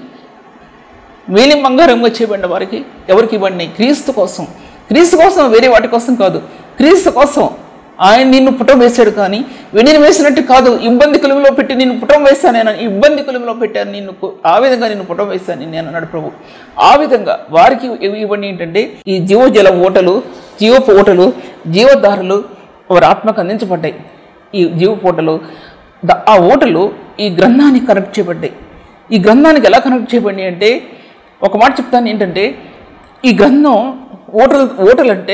మేలి బంగారంగా చేయబడిన వారికి ఎవరికి ఇవ్వండి క్రీస్తు కోసం క్రీస్తు కోసం వేరే వాటి కోసం కాదు క్రీస్తు కోసం ఆయన నిన్ను పుటం వేశాడు కానీ వెండిని వేసినట్టు కాదు ఇబ్బంది కొలువులో పెట్టి నిన్ను పుటం వేశాను నేను ఇబ్బంది కొలువులో పెట్టాను నిన్ను కు- ఆ విధంగా నిన్ను పుటం వేశాను నేను అన్నాడు ప్రభు ఆ విధంగా వారికి ఇవి- ఇవ్వండి ఏంటంటే ఈ జీవజల ఓటలు జీవపు ఓటలు జీవధారలు వారి ఆత్మకు అందించబడ్డాయి ఈ జీవపు ఓటలు ద- ఆ ఓటలు ఈ గ్రంథానికి కనెక్ట్ చేయబడ్డాయి ఈ గ్రంథానికి ఎలా కనెక్ట్ చేయబడి అంటే ఒక మాట చెప్తాను ఏంటంటే ఈ గ్రంథం ఓటలు ఓటలు అంటే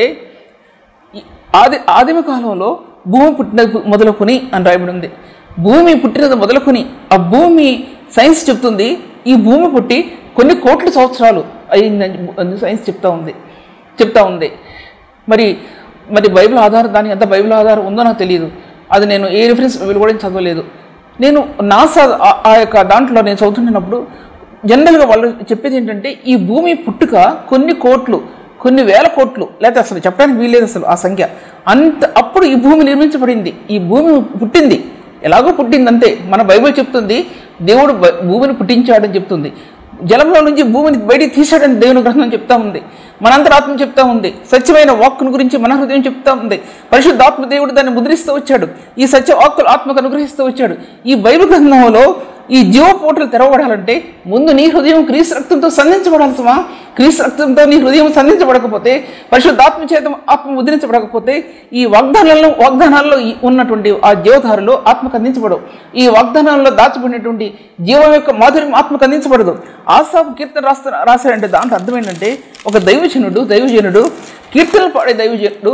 ఈ ఆది ఆదిమ కాలంలో భూమి పుట్టినది మొదలుకొని అని రాయబడి ఉంది భూమి పుట్టినది మొదలుకొని ఆ భూమి సైన్స్ చెప్తుంది ఈ భూమి పుట్టి కొన్ని కోట్ల సంవత్సరాలు అయిందని సైన్స్ చెప్తా ఉంది చెప్తా ఉంది మరి మరి బైబిల్ ఆధారం దాని ఎంత బైబిల్ ఆధారం ఉందో నాకు తెలియదు అది నేను ఏ రిఫరెన్స్ బైబిల్ కూడా చదవలేదు నేను నాసా ఆ- ఆ యొక్క దాంట్లో నేను చదువుతున్నప్పుడు జనరల్గా వాళ్ళు చెప్పేది ఏంటంటే ఈ భూమి పుట్టుక కొన్ని కోట్లు కొన్ని వేల కోట్లు లేకపోతే అసలు చెప్పడానికి వీల్లేదు అసలు ఆ సంఖ్య అంత అప్పుడు ఈ భూమి నిర్మించబడింది ఈ భూమి పుట్టింది ఎలాగో పుట్టింది అంతే మన బైబిల్ చెప్తుంది దేవుడు బ- భూమిని పుట్టించాడని చెప్తుంది జలంలో నుంచి భూమిని బయటికి తీశాడని దేవుని గ్రంథం చెప్తా ఉంది మనంతరాత్మ చెప్తా ఉంది సత్యమైన వాక్కును గురించి మన హృదయం చెప్తా ఉంది పరిశుద్ధాత్మ దేవుడు దాన్ని ముద్రిస్తూ వచ్చాడు ఈ సత్య వాక్కులు ఆత్మకు అనుగ్రహిస్తూ వచ్చాడు ఈ బైబిల్ గ్రంథంలో ఈ జీవ పోటలు తెరవబడాలంటే ముందు నీ హృదయం క్రీస్తు రక్తంతో సంధించబడాల్సమా క్రీస్తు రక్తంతో నీ హృదయం సంధించబడకపోతే పరిశుద్ధాత్మ చేత ఆత్మ ముద్రించబడకపోతే ఈ వాగ్దానాల్లో వాగ్దానాల్లో ఈ ఉన్నటువంటి ఆ జీవధారలు ఆత్మకు అందించబడవు ఈ వాగ్దానాల్లో దాచబడినటువంటి జీవం యొక్క మాధుర్యం ఆత్మకు అందించబడదు ఆసాపు కీర్తన రాస్త రాశాడంటే దాంట్లో అర్థం ఏంటంటే ఒక దైవజనుడు దైవజనుడు కీర్తనలు పాడే దైవజనుడు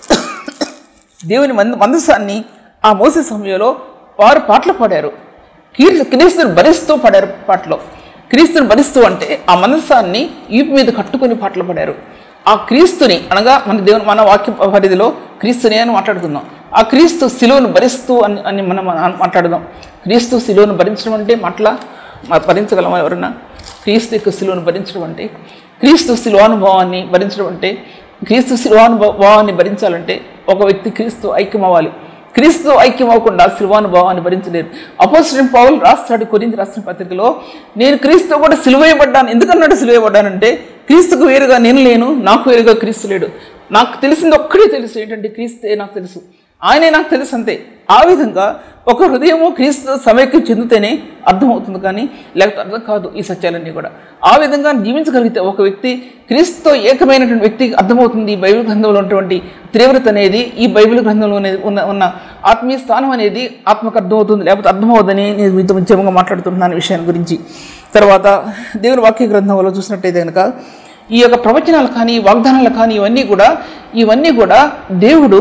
దేవుని మంద మందసాన్ని ఆ మోసే సమయంలో వారు పాటలు పాడారు కీర్తి క్రీస్తుని భరిస్తూ పాడారు పాటలో క్రీస్తుని భరిస్తూ అంటే ఆ మనస్సాన్ని ఈపు మీద కట్టుకొని పాటలు పాడారు ఆ క్రీస్తుని అనగా మన దేవుని మన వాక్య పరిధిలో క్రీస్తుని అని మాట్లాడుకుందాం ఆ క్రీస్తు శిలువను భరిస్తూ అని అని మనం అన- మాట్లాడదాం క్రీస్తు శిలువను భరించడం అంటే మాటల భరించగలమా ఎవరన్నా క్రీస్తు యొక్క శిలువను భరించడం అంటే క్రీస్తు శిలువానుభవాన్ని భరించడం అంటే క్రీస్తు శిలువానుభవాన్ని భరించాలంటే ఒక వ్యక్తి క్రీస్తు ఐక్యం అవ్వాలి క్రీస్తు ఐక్యం అవ్వకుండా శిలువానుభవాన్ని భరించలేరు అపోజిషన్ పౌల్ రాస్తాడు కొరింది రాసిన పత్రికలో నేను క్రీస్తు కూడా సిలువేయబడ్డాను ఎందుకన్నాడు సిలువేయబడ్డానంటే క్రీస్తుకు వేరుగా నేను లేను నాకు వేరుగా క్రీస్తు లేడు నాకు తెలిసింది ఒక్కడే తెలుసు ఏంటంటే క్రీస్తే నాకు తెలుసు ఆయనే నాకు తెలుసు అంతే ఆ విధంగా ఒక హృదయము క్రీస్తు సమైక్యం చెందితేనే అర్థమవుతుంది కానీ లేకపోతే అర్థం కాదు ఈ సత్యాలన్నీ కూడా ఆ విధంగా జీవించగలిగితే ఒక వ్యక్తి క్రీస్తుతో ఏకమైనటువంటి వ్యక్తికి అర్థమవుతుంది ఈ బైబిల్ గ్రంథంలో ఉన్నటువంటి తీవ్రత అనేది ఈ బైబిల్ గ్రంథంలో అనేది ఉన్న ఉన్న ఆత్మీయ స్థానం అనేది ఆత్మకు అర్థమవుతుంది లేకపోతే అర్థమవుతుందని నేను మీతో ముఖ్యంగా మాట్లాడుతున్నాను ఈ విషయాన్ని గురించి తర్వాత దేవుని వాక్య గ్రంథంలో చూసినట్టయితే కనుక ఈ యొక్క ప్రవచనాలు కానీ వాగ్దానాలు కానీ ఇవన్నీ కూడా ఇవన్నీ కూడా దేవుడు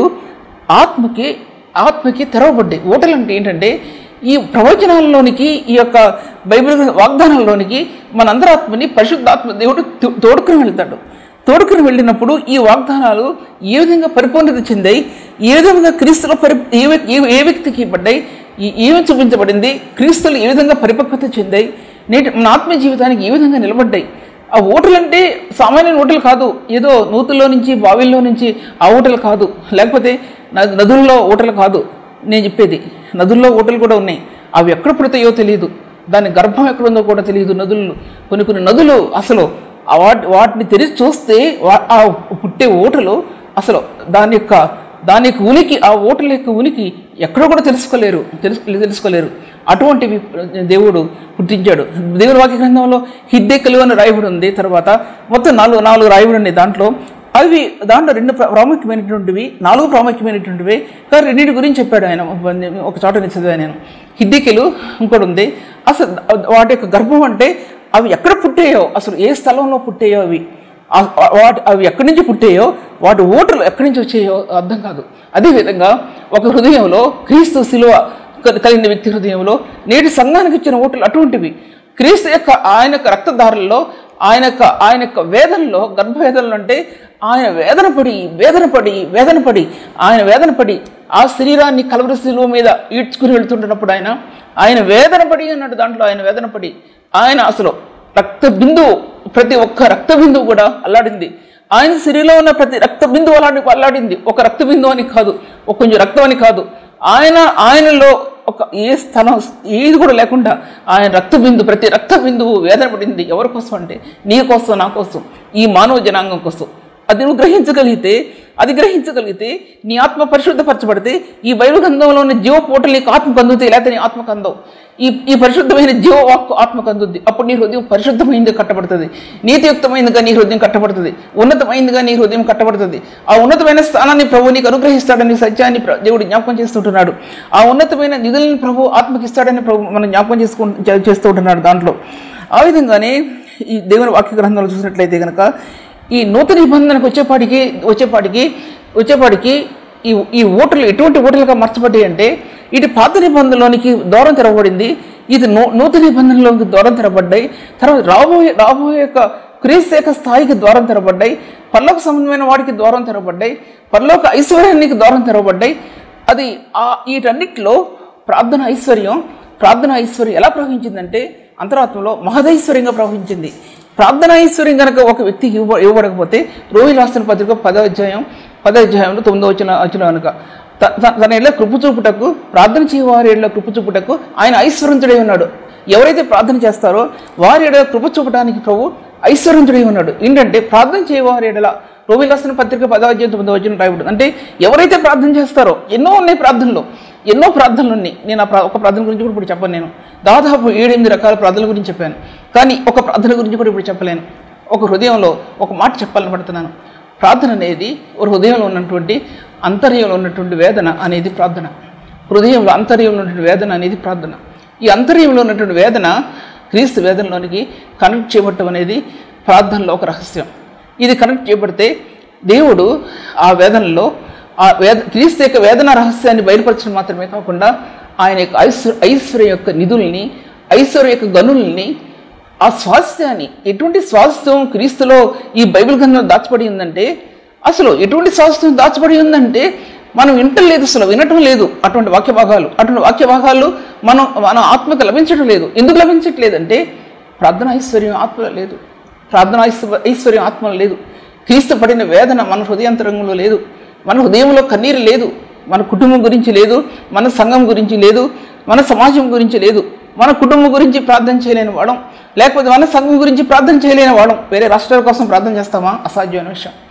ఆత్మకి ఆత్మకి తెరవబడ్డాయి ఓటలు అంటే ఏంటంటే ఈ ప్రవచనాల్లోనికి ఈ యొక్క బైబిల్ గ్రంథ వాగ్దానాల్లోనికి మన అంతరాత్మని పరిశుద్ధాత్మ దేవుడు తో- తోడుకుని వెళ్తాడు తోడుకుని వెళ్ళినప్పుడు ఈ వాగ్దానాలు ఏ విధంగా పరిపూర్ణత చెందాయి ఏ విధంగా క్రీస్తులో పరి ఏ వ్య- ఏ- ఏ వ్యక్తికి ఇవ్వబడ్డాయి ఈ- ఏమి చూపించబడింది క్రీస్తులు ఏ విధంగా పరిపక్వత చెందాయి నేటి మన ఆత్మీయ జీవితానికి ఏ విధంగా నిలబడ్డాయి ఆ ఓటలు అంటే సామాన్య ఓటలు కాదు ఏదో నూతుల్లో నుంచి బావిల్లో నుంచి ఆ ఓటలు కాదు లేకపోతే నద- నదుల్లో ఓటలు కాదు నేను చెప్పేది నదుల్లో ఓటలు కూడా ఉన్నాయి అవి ఎక్కడ పుడతాయో తెలియదు దాని గర్భం ఎక్కడ ఉందో కూడా తెలియదు నదులు కొన్ని కొన్ని నదులు అసలు ఆ వాటి వాటిని తెరిచి చూస్తే వా- ఆ పుట్టే ఓటలు అసలు దాని యొక్క దాని యొక్క ఉనికి ఆ ఓటల యొక్క ఉనికి ఎక్కడో కూడా తెలుసుకోలేరు తెలుసు తెలుసుకోలేరు అటువంటివి దేవుడు పుట్టించాడు దేవుని వాక్య గ్రంథంలో హిద్దెక్కలు అని రాయబడి ఉంది తర్వాత మొత్తం నాలుగు నాలుగు రాయబడి ఉన్నాయి దాంట్లో అవి దాంట్లో రెండు ప్ర- ప్రాముఖ్యమైనటువంటివి నాలుగు ప్రాముఖ్యమైనటువంటివి కానీ రెండింటి గురించి చెప్పాడు ఆయన ఒక చోట నేను చదివాను నేను హిద్దికెలు ఇంకోటి ఉంది అసలు వాటి యొక్క గర్భం అంటే అవి ఎక్కడ పుట్టాయో అసలు ఏ స్థలంలో పుట్టాయో అవి ఆ- ఆ- వాటి అవి ఎక్కడి నుంచి పుట్టాయో వాటి ఓటలు ఎక్కడి నుంచి వచ్చాయో అర్థం కాదు అదేవిధంగా ఒక హృదయంలో క్రీస్తు శిలువ క- కలిగిన వ్యక్తి హృదయంలో నేటి సంఘానికి ఇచ్చిన ఓటలు అటువంటివి క్రీస్తు యొక్క ఆయన యొక్క రక్తదారుల్లో ఆయన యొక్క ఆయన యొక్క వేదనలో గర్భవేదనలు అంటే ఆయన వేదన పడి వేదన పడి వేదన పడి ఆయన వేదన పడి ఆ శరీరాన్ని కలవరి శిలువ మీద ఈడ్చుకుని వెళ్తుంటున్నప్పుడు ఆయన ఆయన వేదన పడి అన్నాడు దాంట్లో ఆయన వేదన పడి ఆయన అసలు రక్త బిందువు ప్రతి ఒక్క రక్త బిందువు కూడా అల్లాడింది ఆయన శరీరంలో ఉన్న ప్రతి రక్త బిందువు అల్లాడి అల్లాడింది ఒక రక్త బిందువు అని కాదు ఒక కొంచెం రక్తం అని కాదు ఆయన ఆయనలో ఒక ఏ స్థలం ఏది కూడా లేకుండా ఆయన రక్త బిందు ప్రతి రక్త బిందువు వేదన పడింది ఎవరి కోసం అంటే నీ కోసం నా కోసం ఈ మానవ జనాంగం కోసం అది నువ్వు గ్రహించగలిగితే అది గ్రహించగలిగితే నీ ఆత్మ పరిశుద్ధపరచబడితే ఈ బైబిల్ గ్రంథంలో ఉన్న జీవ పోటలు నీకు ఆత్మకు అందుతాయి లేకపోతే నీ ఆత్మకు అందవు ఈ ఈ పరిశుద్ధమైన జీవ వాక్కు ఆత్మకు అందుద్ది అప్పుడు నీ హృదయం పరిశుద్ధమైంది కట్టబడుతుంది నీతియుక్తమైనదిగా నీ హృదయం కట్టబడుతుంది ఉన్నతమైనదిగా నీ హృదయం కట్టబడుతుంది ఆ ఉన్నతమైన స్థానాన్ని ప్రభు నీకు అనుగ్రహిస్తాడని సత్యాన్ని ప్ర- దేవుడు జ్ఞాపకం చేస్తుంటున్నాడు ఆ ఉన్నతమైన నిధులను ప్రభు ఆత్మకి ఇస్తాడని ప్రభు మనం జ్ఞాపకం చేసుకు చేస్తూ ఉంటున్నాడు దాంట్లో ఆ విధంగానే ఈ దేవుని వాక్య గ్రంథంలో చూసినట్లయితే కనుక ఈ నూతన నిబంధనకు వచ్చేపాటికి వచ్చేపాటికి వచ్చేపాటికి ఈ ఈ ఓటలు ఎటువంటి ఓటలుగా మార్చబడ్డాయి అంటే ఇటు పాత నిబంధనలోనికి దూరం తెరవబడింది ఇది నూ నూతన నిబంధనలోకి దూరం తెరబడ్డాయి తర్వాత రాబోయే రాబోయే యొక్క క్రీస్తు యొక్క స్థాయికి ద్వారం తెరబడ్డాయి పర్లోక సంబంధమైన వాడికి ద్వారం తెరబడ్డాయి పర్లోక ఐశ్వర్యానికి ద్వారం తెరవబడ్డాయి అది ఆ వీటన్నిటిలో ప్రార్థన ఐశ్వర్యం ప్రార్థన ఐశ్వర్యం ఎలా ప్రవహించిందంటే అంతరాత్మలో మహదైశ్వర్యంగా ప్రవహించింది ప్రార్థన ఐశ్వర్యం కనుక ఒక వ్యక్తికి ఇవ్వ ఇవ్వబడకపోతే రోహిల్ రాసిన పత్రిక పదో అధ్యాయం పదో అధ్యాయంలో తొమ్మిదో వచ్చిన వచ్చిన కనుక త- త- తన ఇళ్ళ కృప చూపుటకు ప్రార్థన చేయవారి ఇళ్ళ కృప చూపుటకు ఆయన ఐశ్వర్యంతుడై ఉన్నాడు ఎవరైతే ప్రార్థన చేస్తారో వారి ఎడల కృప చూపడానికి ప్రభు ఐశ్వర్యంతుడై ఉన్నాడు ఏంటంటే ప్రార్థన చేయవారి ఎడల రోమిల్ రాసిన పత్రిక పదవాధ్యాయం తొమ్మిదో వచ్చిన రాయబడి అంటే ఎవరైతే ప్రార్థన చేస్తారో ఎన్నో ఉన్నాయి ప్రార్థనలు ఎన్నో ప్రార్థనలు ఉన్నాయి నేను ఆ ప్రా- ఒక ప్రార్థన గురించి కూడా ఇప్పుడు చెప్పను నేను దాదాపు ఏడెనిమిది రకాల ప్రార్థనల గురించి చెప్పాను కానీ ఒక ప్రార్థన గురించి కూడా ఇప్పుడు చెప్పలేను ఒక హృదయంలో ఒక మాట చెప్పాలని పడుతున్నాను ప్రార్థన అనేది ఒక హృదయంలో ఉన్నటువంటి అంతర్యంలో ఉన్నటువంటి వేదన అనేది ప్రార్థన హృదయంలో అంతర్యంలో ఉన్నటువంటి వేదన అనేది ప్రార్థన ఈ అంతర్యంలో ఉన్నటువంటి వేదన క్రీస్తు వేదనలోనికి కనెక్ట్ చేయబట్టం అనేది ప్రార్థనలో ఒక రహస్యం ఇది కనెక్ట్ చేయబడితే దేవుడు ఆ వేదనలో ఆ వేద క్రీస్తు యొక్క వేదన రహస్యాన్ని బయలుపరచడం మాత్రమే కాకుండా ఆయన యొక్క ఐశ్వర్య ఐశ్వర్య యొక్క నిధుల్ని ఐశ్వర్య యొక్క గనుల్ని ఆ స్వాస్థ్యాన్ని ఎటువంటి స్వాస్థ్యం క్రీస్తులో ఈ బైబిల్ గ్రంథంలో దాచబడి ఉందంటే అసలు ఎటువంటి స్వాస్థ్యం దాచబడి ఉందంటే మనం వినటం లేదు అసలు వినటం లేదు అటువంటి వాక్య భాగాలు అటువంటి వాక్య భాగాలు మనం మన ఆత్మకు లభించడం లేదు ఎందుకు లభించట్లేదంటే ప్రార్థన ఐశ్వర్యం ఆత్మలో లేదు ప్రార్థన ఐశ్వ- ఐశ్వర్యం ఆత్మలో లేదు క్రీస్తు పడిన వేదన మన హృదయాంతరంగంలో లేదు మన హృదయంలో కన్నీరు లేదు మన కుటుంబం గురించి లేదు మన సంఘం గురించి లేదు మన సమాజం గురించి లేదు మన కుటుంబం గురించి ప్రార్థన చేయలేని వాడం లేకపోతే మన సంఘం గురించి ప్రార్థన చేయలేని వాడం వేరే రాష్ట్రాల కోసం ప్రార్థన చేస్తామా అసాధ్యమైన విషయం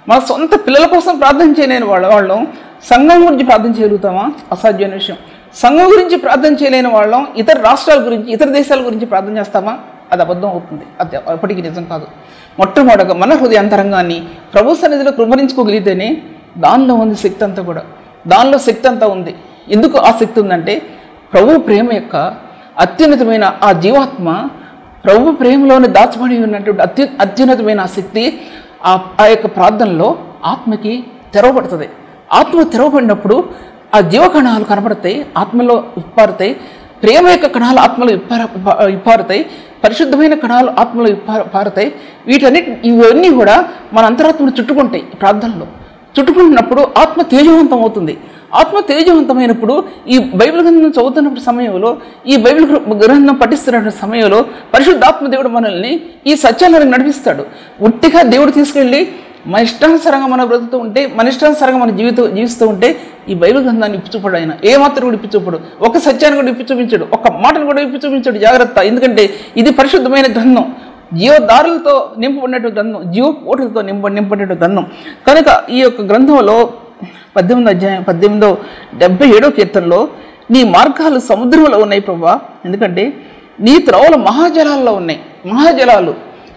మా సొంత పిల్లల కోసం ప్రార్థన చేయలేని వాళ్ళ వాళ్ళం సంఘం గురించి ప్రార్థన చేయగలుగుతామా అసాధ్యమైన విషయం సంఘం గురించి ప్రార్థన చేయలేని వాళ్ళం ఇతర రాష్ట్రాల గురించి ఇతర దేశాల గురించి ప్రార్థన చేస్తామా అది అబద్ధం అవుతుంది అది ఎప్పటికీ నిజం కాదు మొట్టమొదటిగా మన హృదయాంతరంగాన్ని ప్రభు సన్నిధిలో కృమరించుకోగలిగితేనే దానిలో ఉంది శక్తి అంతా కూడా దానిలో శక్తి అంతా ఉంది ఎందుకు ఆ శక్తి ఉందంటే ప్రభు ప్రేమ యొక్క అత్యున్నతమైన ఆ జీవాత్మ ప్రభు ప్రేమలోని దాచబడి ఉన్నటువంటి అత్యు అత్యున్నతమైన ఆ శక్తి ఆ ఆ యొక్క ప్రార్థనలో ఆత్మకి తెరవబడుతుంది ఆత్మ తెరవబడినప్పుడు ఆ జీవకణాలు కనబడతాయి ఆత్మలో విప్పారుతాయి ప్రేమ యొక్క కణాలు ఆత్మలో విప్పార విప్పారుతాయి పరిశుద్ధమైన కణాలు ఆత్మలో విప్పార పారుతాయి వీటన్నిటి ఇవన్నీ కూడా మన అంతరాత్మను చుట్టుకుంటాయి ఈ ప్రార్థనలో చుట్టుకుంటున్నప్పుడు ఆత్మ తేజవంతం అవుతుంది ఆత్మ తేజవంతమైనప్పుడు ఈ బైబిల్ గ్రంథం చదువుతున్నప్పుడు సమయంలో ఈ బైబిల్ గ్ర- గ్రంథం పఠిస్తున్న సమయంలో పరిశుద్ధాత్మ దేవుడు మనల్ని ఈ సత్యాలను నడిపిస్తాడు ఉట్టిగా దేవుడు తీసుకెళ్ళి మన ఇష్టానుసారంగా మనం బ్రతుకుతూ ఉంటే మన ఇష్టానుసారంగా మన జీవితం జీవిస్తూ ఉంటే ఈ బైబిల్ గ్రంథాన్ని ఇప్పి చూపడు ఆయన ఏ మాత్రం కూడా ఇప్పి చూపడు ఒక సత్యాన్ని కూడా ఇప్పి చూపించాడు ఒక మాటను కూడా ఇప్పి చూపించాడు జాగ్రత్త ఎందుకంటే ఇది పరిశుద్ధమైన గ్రంథం జీవదారులతో నింపబడినట్టు గ్రంథం జీవ ఓటులతో నింప నింపబడినట్టు గ్రంథం కనుక ఈ యొక్క గ్రంథంలో పద్దెనిమిదో అధ్యాయం పద్దెనిమిదో డెబ్బై ఏడో కీర్తనలో నీ మార్గాలు సముద్రంలో ఉన్నాయి ప్రభా ఎందుకంటే నీ త్రోవలు మహాజలాల్లో ఉన్నాయి మహాజలాలు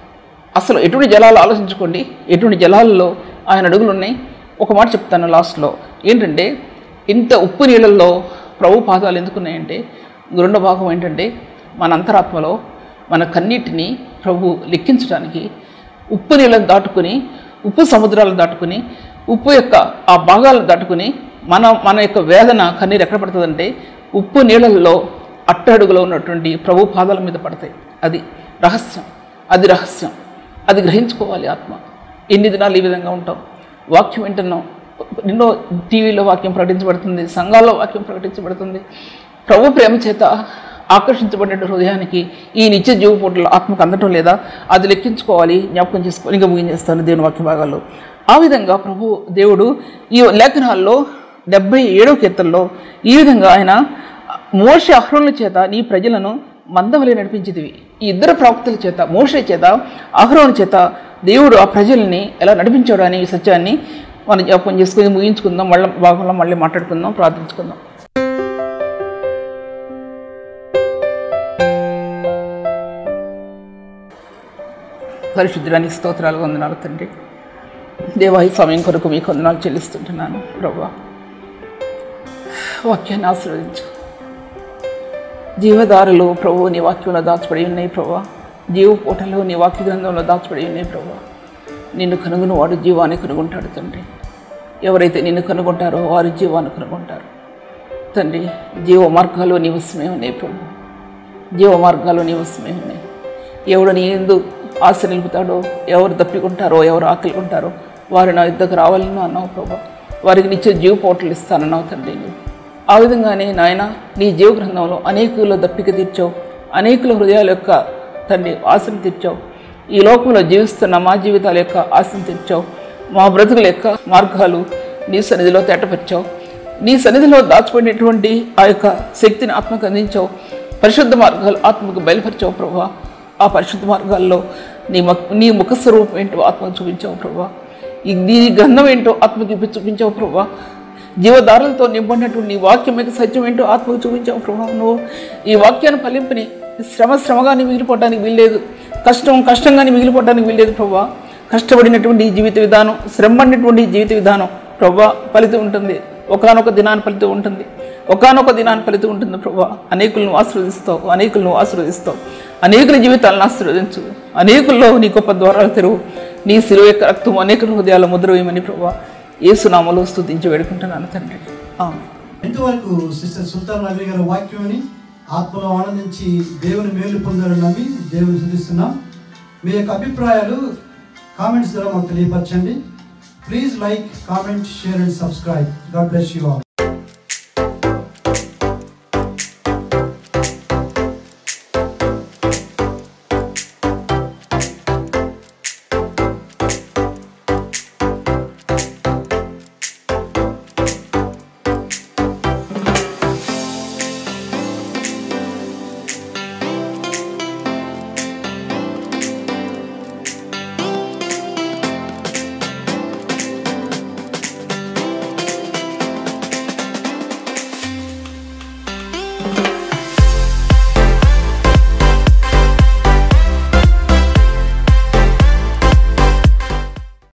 అసలు ఎటువంటి జలాలు ఆలోచించుకోండి ఎటువంటి జలాల్లో ఆయన అడుగులు ఉన్నాయి ఒక మాట చెప్తాను లాస్ట్లో ఏంటంటే ఇంత ఉప్పు నీళ్ళల్లో ప్రభు పాదాలు ఎందుకున్నాయంటే రెండో భాగం ఏంటంటే మన అంతరాత్మలో మన కన్నీటిని ప్రభు లెక్కించడానికి ఉప్పు నీళ్ళని దాటుకుని ఉప్పు సముద్రాలను దాటుకుని ఉప్పు యొక్క ఆ భాగాలను దాటుకుని మన మన యొక్క వేదన కన్నీరు ఎక్కడ పడుతుందంటే ఉప్పు నీళ్ళల్లో అట్టడుగులో ఉన్నటువంటి ప్రభు పాదాల మీద పడతాయి అది రహస్యం అది రహస్యం అది గ్రహించుకోవాలి ఆత్మ ఎన్ని దినాలు ఈ విధంగా ఉంటాం వాక్యం వింటున్నాం ఎన్నో టీవీలో వాక్యం ప్రకటించబడుతుంది సంఘాల్లో వాక్యం ప్రకటించబడుతుంది ప్రభు ప్రేమ చేత ఆకర్షించబడిన హృదయానికి ఈ నిత్య జీవ పూటలు ఆత్మకు అందటం లేదా అది లెక్కించుకోవాలి జ్ఞాపకం చేసుకోవాలి ఇంకా ముగించేస్తాను దేవుని వాక్య భాగాల్లో ఆ విధంగా ప్రభు దేవుడు ఈ లేఖనాల్లో డెబ్బై ఏడో కీర్తనలో ఈ విధంగా ఆయన మోష అహ్రోల చేత నీ ప్రజలను మందవలే నడిపించేదివి ఈ ఇద్దరు ప్రవక్తల చేత మోషే చేత అహ్రోని చేత దేవుడు ఆ ప్రజల్ని ఎలా నడిపించాడు అనే ఈ సత్యాన్ని మనం జ్ఞాపకం చేసుకుని ముగించుకుందాం మళ్ళీ భాగంలో మళ్ళీ మాట్లాడుకుందాం ప్రార్థించుకుందాం పరిశుద్ధానికి స్తోత్రాలు వందనాలు తండ్రి దేవా ఈ సమయం కొరకు మీకు వందనాలు చెల్లిస్తుంటున్నాను ప్రభా వాక్యాన్ని ఆశీర్వదించు జీవదారులు ప్రభు నీ వాక్యంలో దాచబడి ఉన్నాయి ప్రభా జీవ పూటలో నీ వాక్య గ్రంథంలో దాచబడి ఉన్నాయి ప్రభా నిన్ను కనుగొని వాడు జీవాన్ని కనుగొంటాడు తండ్రి ఎవరైతే నిన్ను కనుగొంటారో వారు జీవాన్ని కనుగొంటారు తండ్రి జీవ మార్గాలు నివసమే ఉన్నాయి ప్రభు జీవ మార్గాలు నివసమే ఉన్నాయి ఎవడు నీ ఎందు ఆశ నిలుపుతాడో ఎవరు తప్పికుంటారో ఎవరు ఆకలికుంటారో వారు నా యుద్ధకు రావాలని అన్నావు ప్రభా వారికి నిత్య జీవ పోటలు ఇస్తానన్నావు తండ్రి నువ్వు ఆ విధంగానే నాయన నీ జీవ గ్రంథంలో అనేకుల దప్పిక తీర్చావు అనేకుల హృదయాల యొక్క తండ్రి ఆశను తీర్చావు ఈ లోకంలో జీవిస్తున్న మా జీవితాల యొక్క ఆశను తీర్చావు మా బ్రతుకుల యొక్క మార్గాలు నీ సన్నిధిలో తేటపరిచావు నీ సన్నిధిలో దాచిపడినటువంటి ఆ యొక్క శక్తిని ఆత్మకు అందించావు పరిశుద్ధ మార్గాలు ఆత్మకు బయలుపరిచావు ప్రభా ఆ పరిశుద్ధ మార్గాల్లో నీ మ నీ ముఖ స్వరూపం ఏంటో ఆత్మకు చూపించావు ప్రభా ఈ నీ గంధం ఏంటో ఆత్మకి ఇప్పి చూపించావు ప్రభా జీవదారులతో నింపడినటువంటి నీ వాక్యం యొక్క సత్యం ఏంటో ఆత్మకు చూపించావు ప్రభా నువ్వు ఈ వాక్యాన్ని ఫలింపుని శ్రమ శ్రమగానే మిగిలిపోవడానికి వీల్లేదు కష్టం కష్టంగానే మిగిలిపోవడానికి వీల్లేదు ప్రభా కష్టపడినటువంటి ఈ జీవిత విధానం శ్రమపడినటువంటి ఈ జీవిత విధానం ప్రభా ఫలితం ఉంటుంది ఒకనొక దినాన్ని ఫలితం ఉంటుంది ఒకనొక దినాన్ని ఫలితం ఉంటుంది ప్రభా అనేకులను ఆశీర్వదిస్తావు అనేకులను ఆశీర్వదిస్తావు అనేకుల జీవితాలను ఆశీర్వదించు అనేకుల్లో నీ గొప్ప ద్వారాలు తెరువు నీ శిలువ యొక్క రక్తం అనేకుల హృదయాల ముద్ర వేయమని ప్రభా ఏసునామలో స్తుతించి వేడుకుంటున్నాను తండ్రి ఆమె ఇంతవరకు సిస్టర్ సుల్తాన్ నగరి గారి వాక్యమని ఆత్మలో ఆనందించి దేవుని మేలు పొందాలని నమ్మి దేవుని శుద్ధిస్తున్నాం మీ యొక్క అభిప్రాయాలు కామెంట్స్ ద్వారా మాకు తెలియపరచండి please like comment share and subscribe God bless you all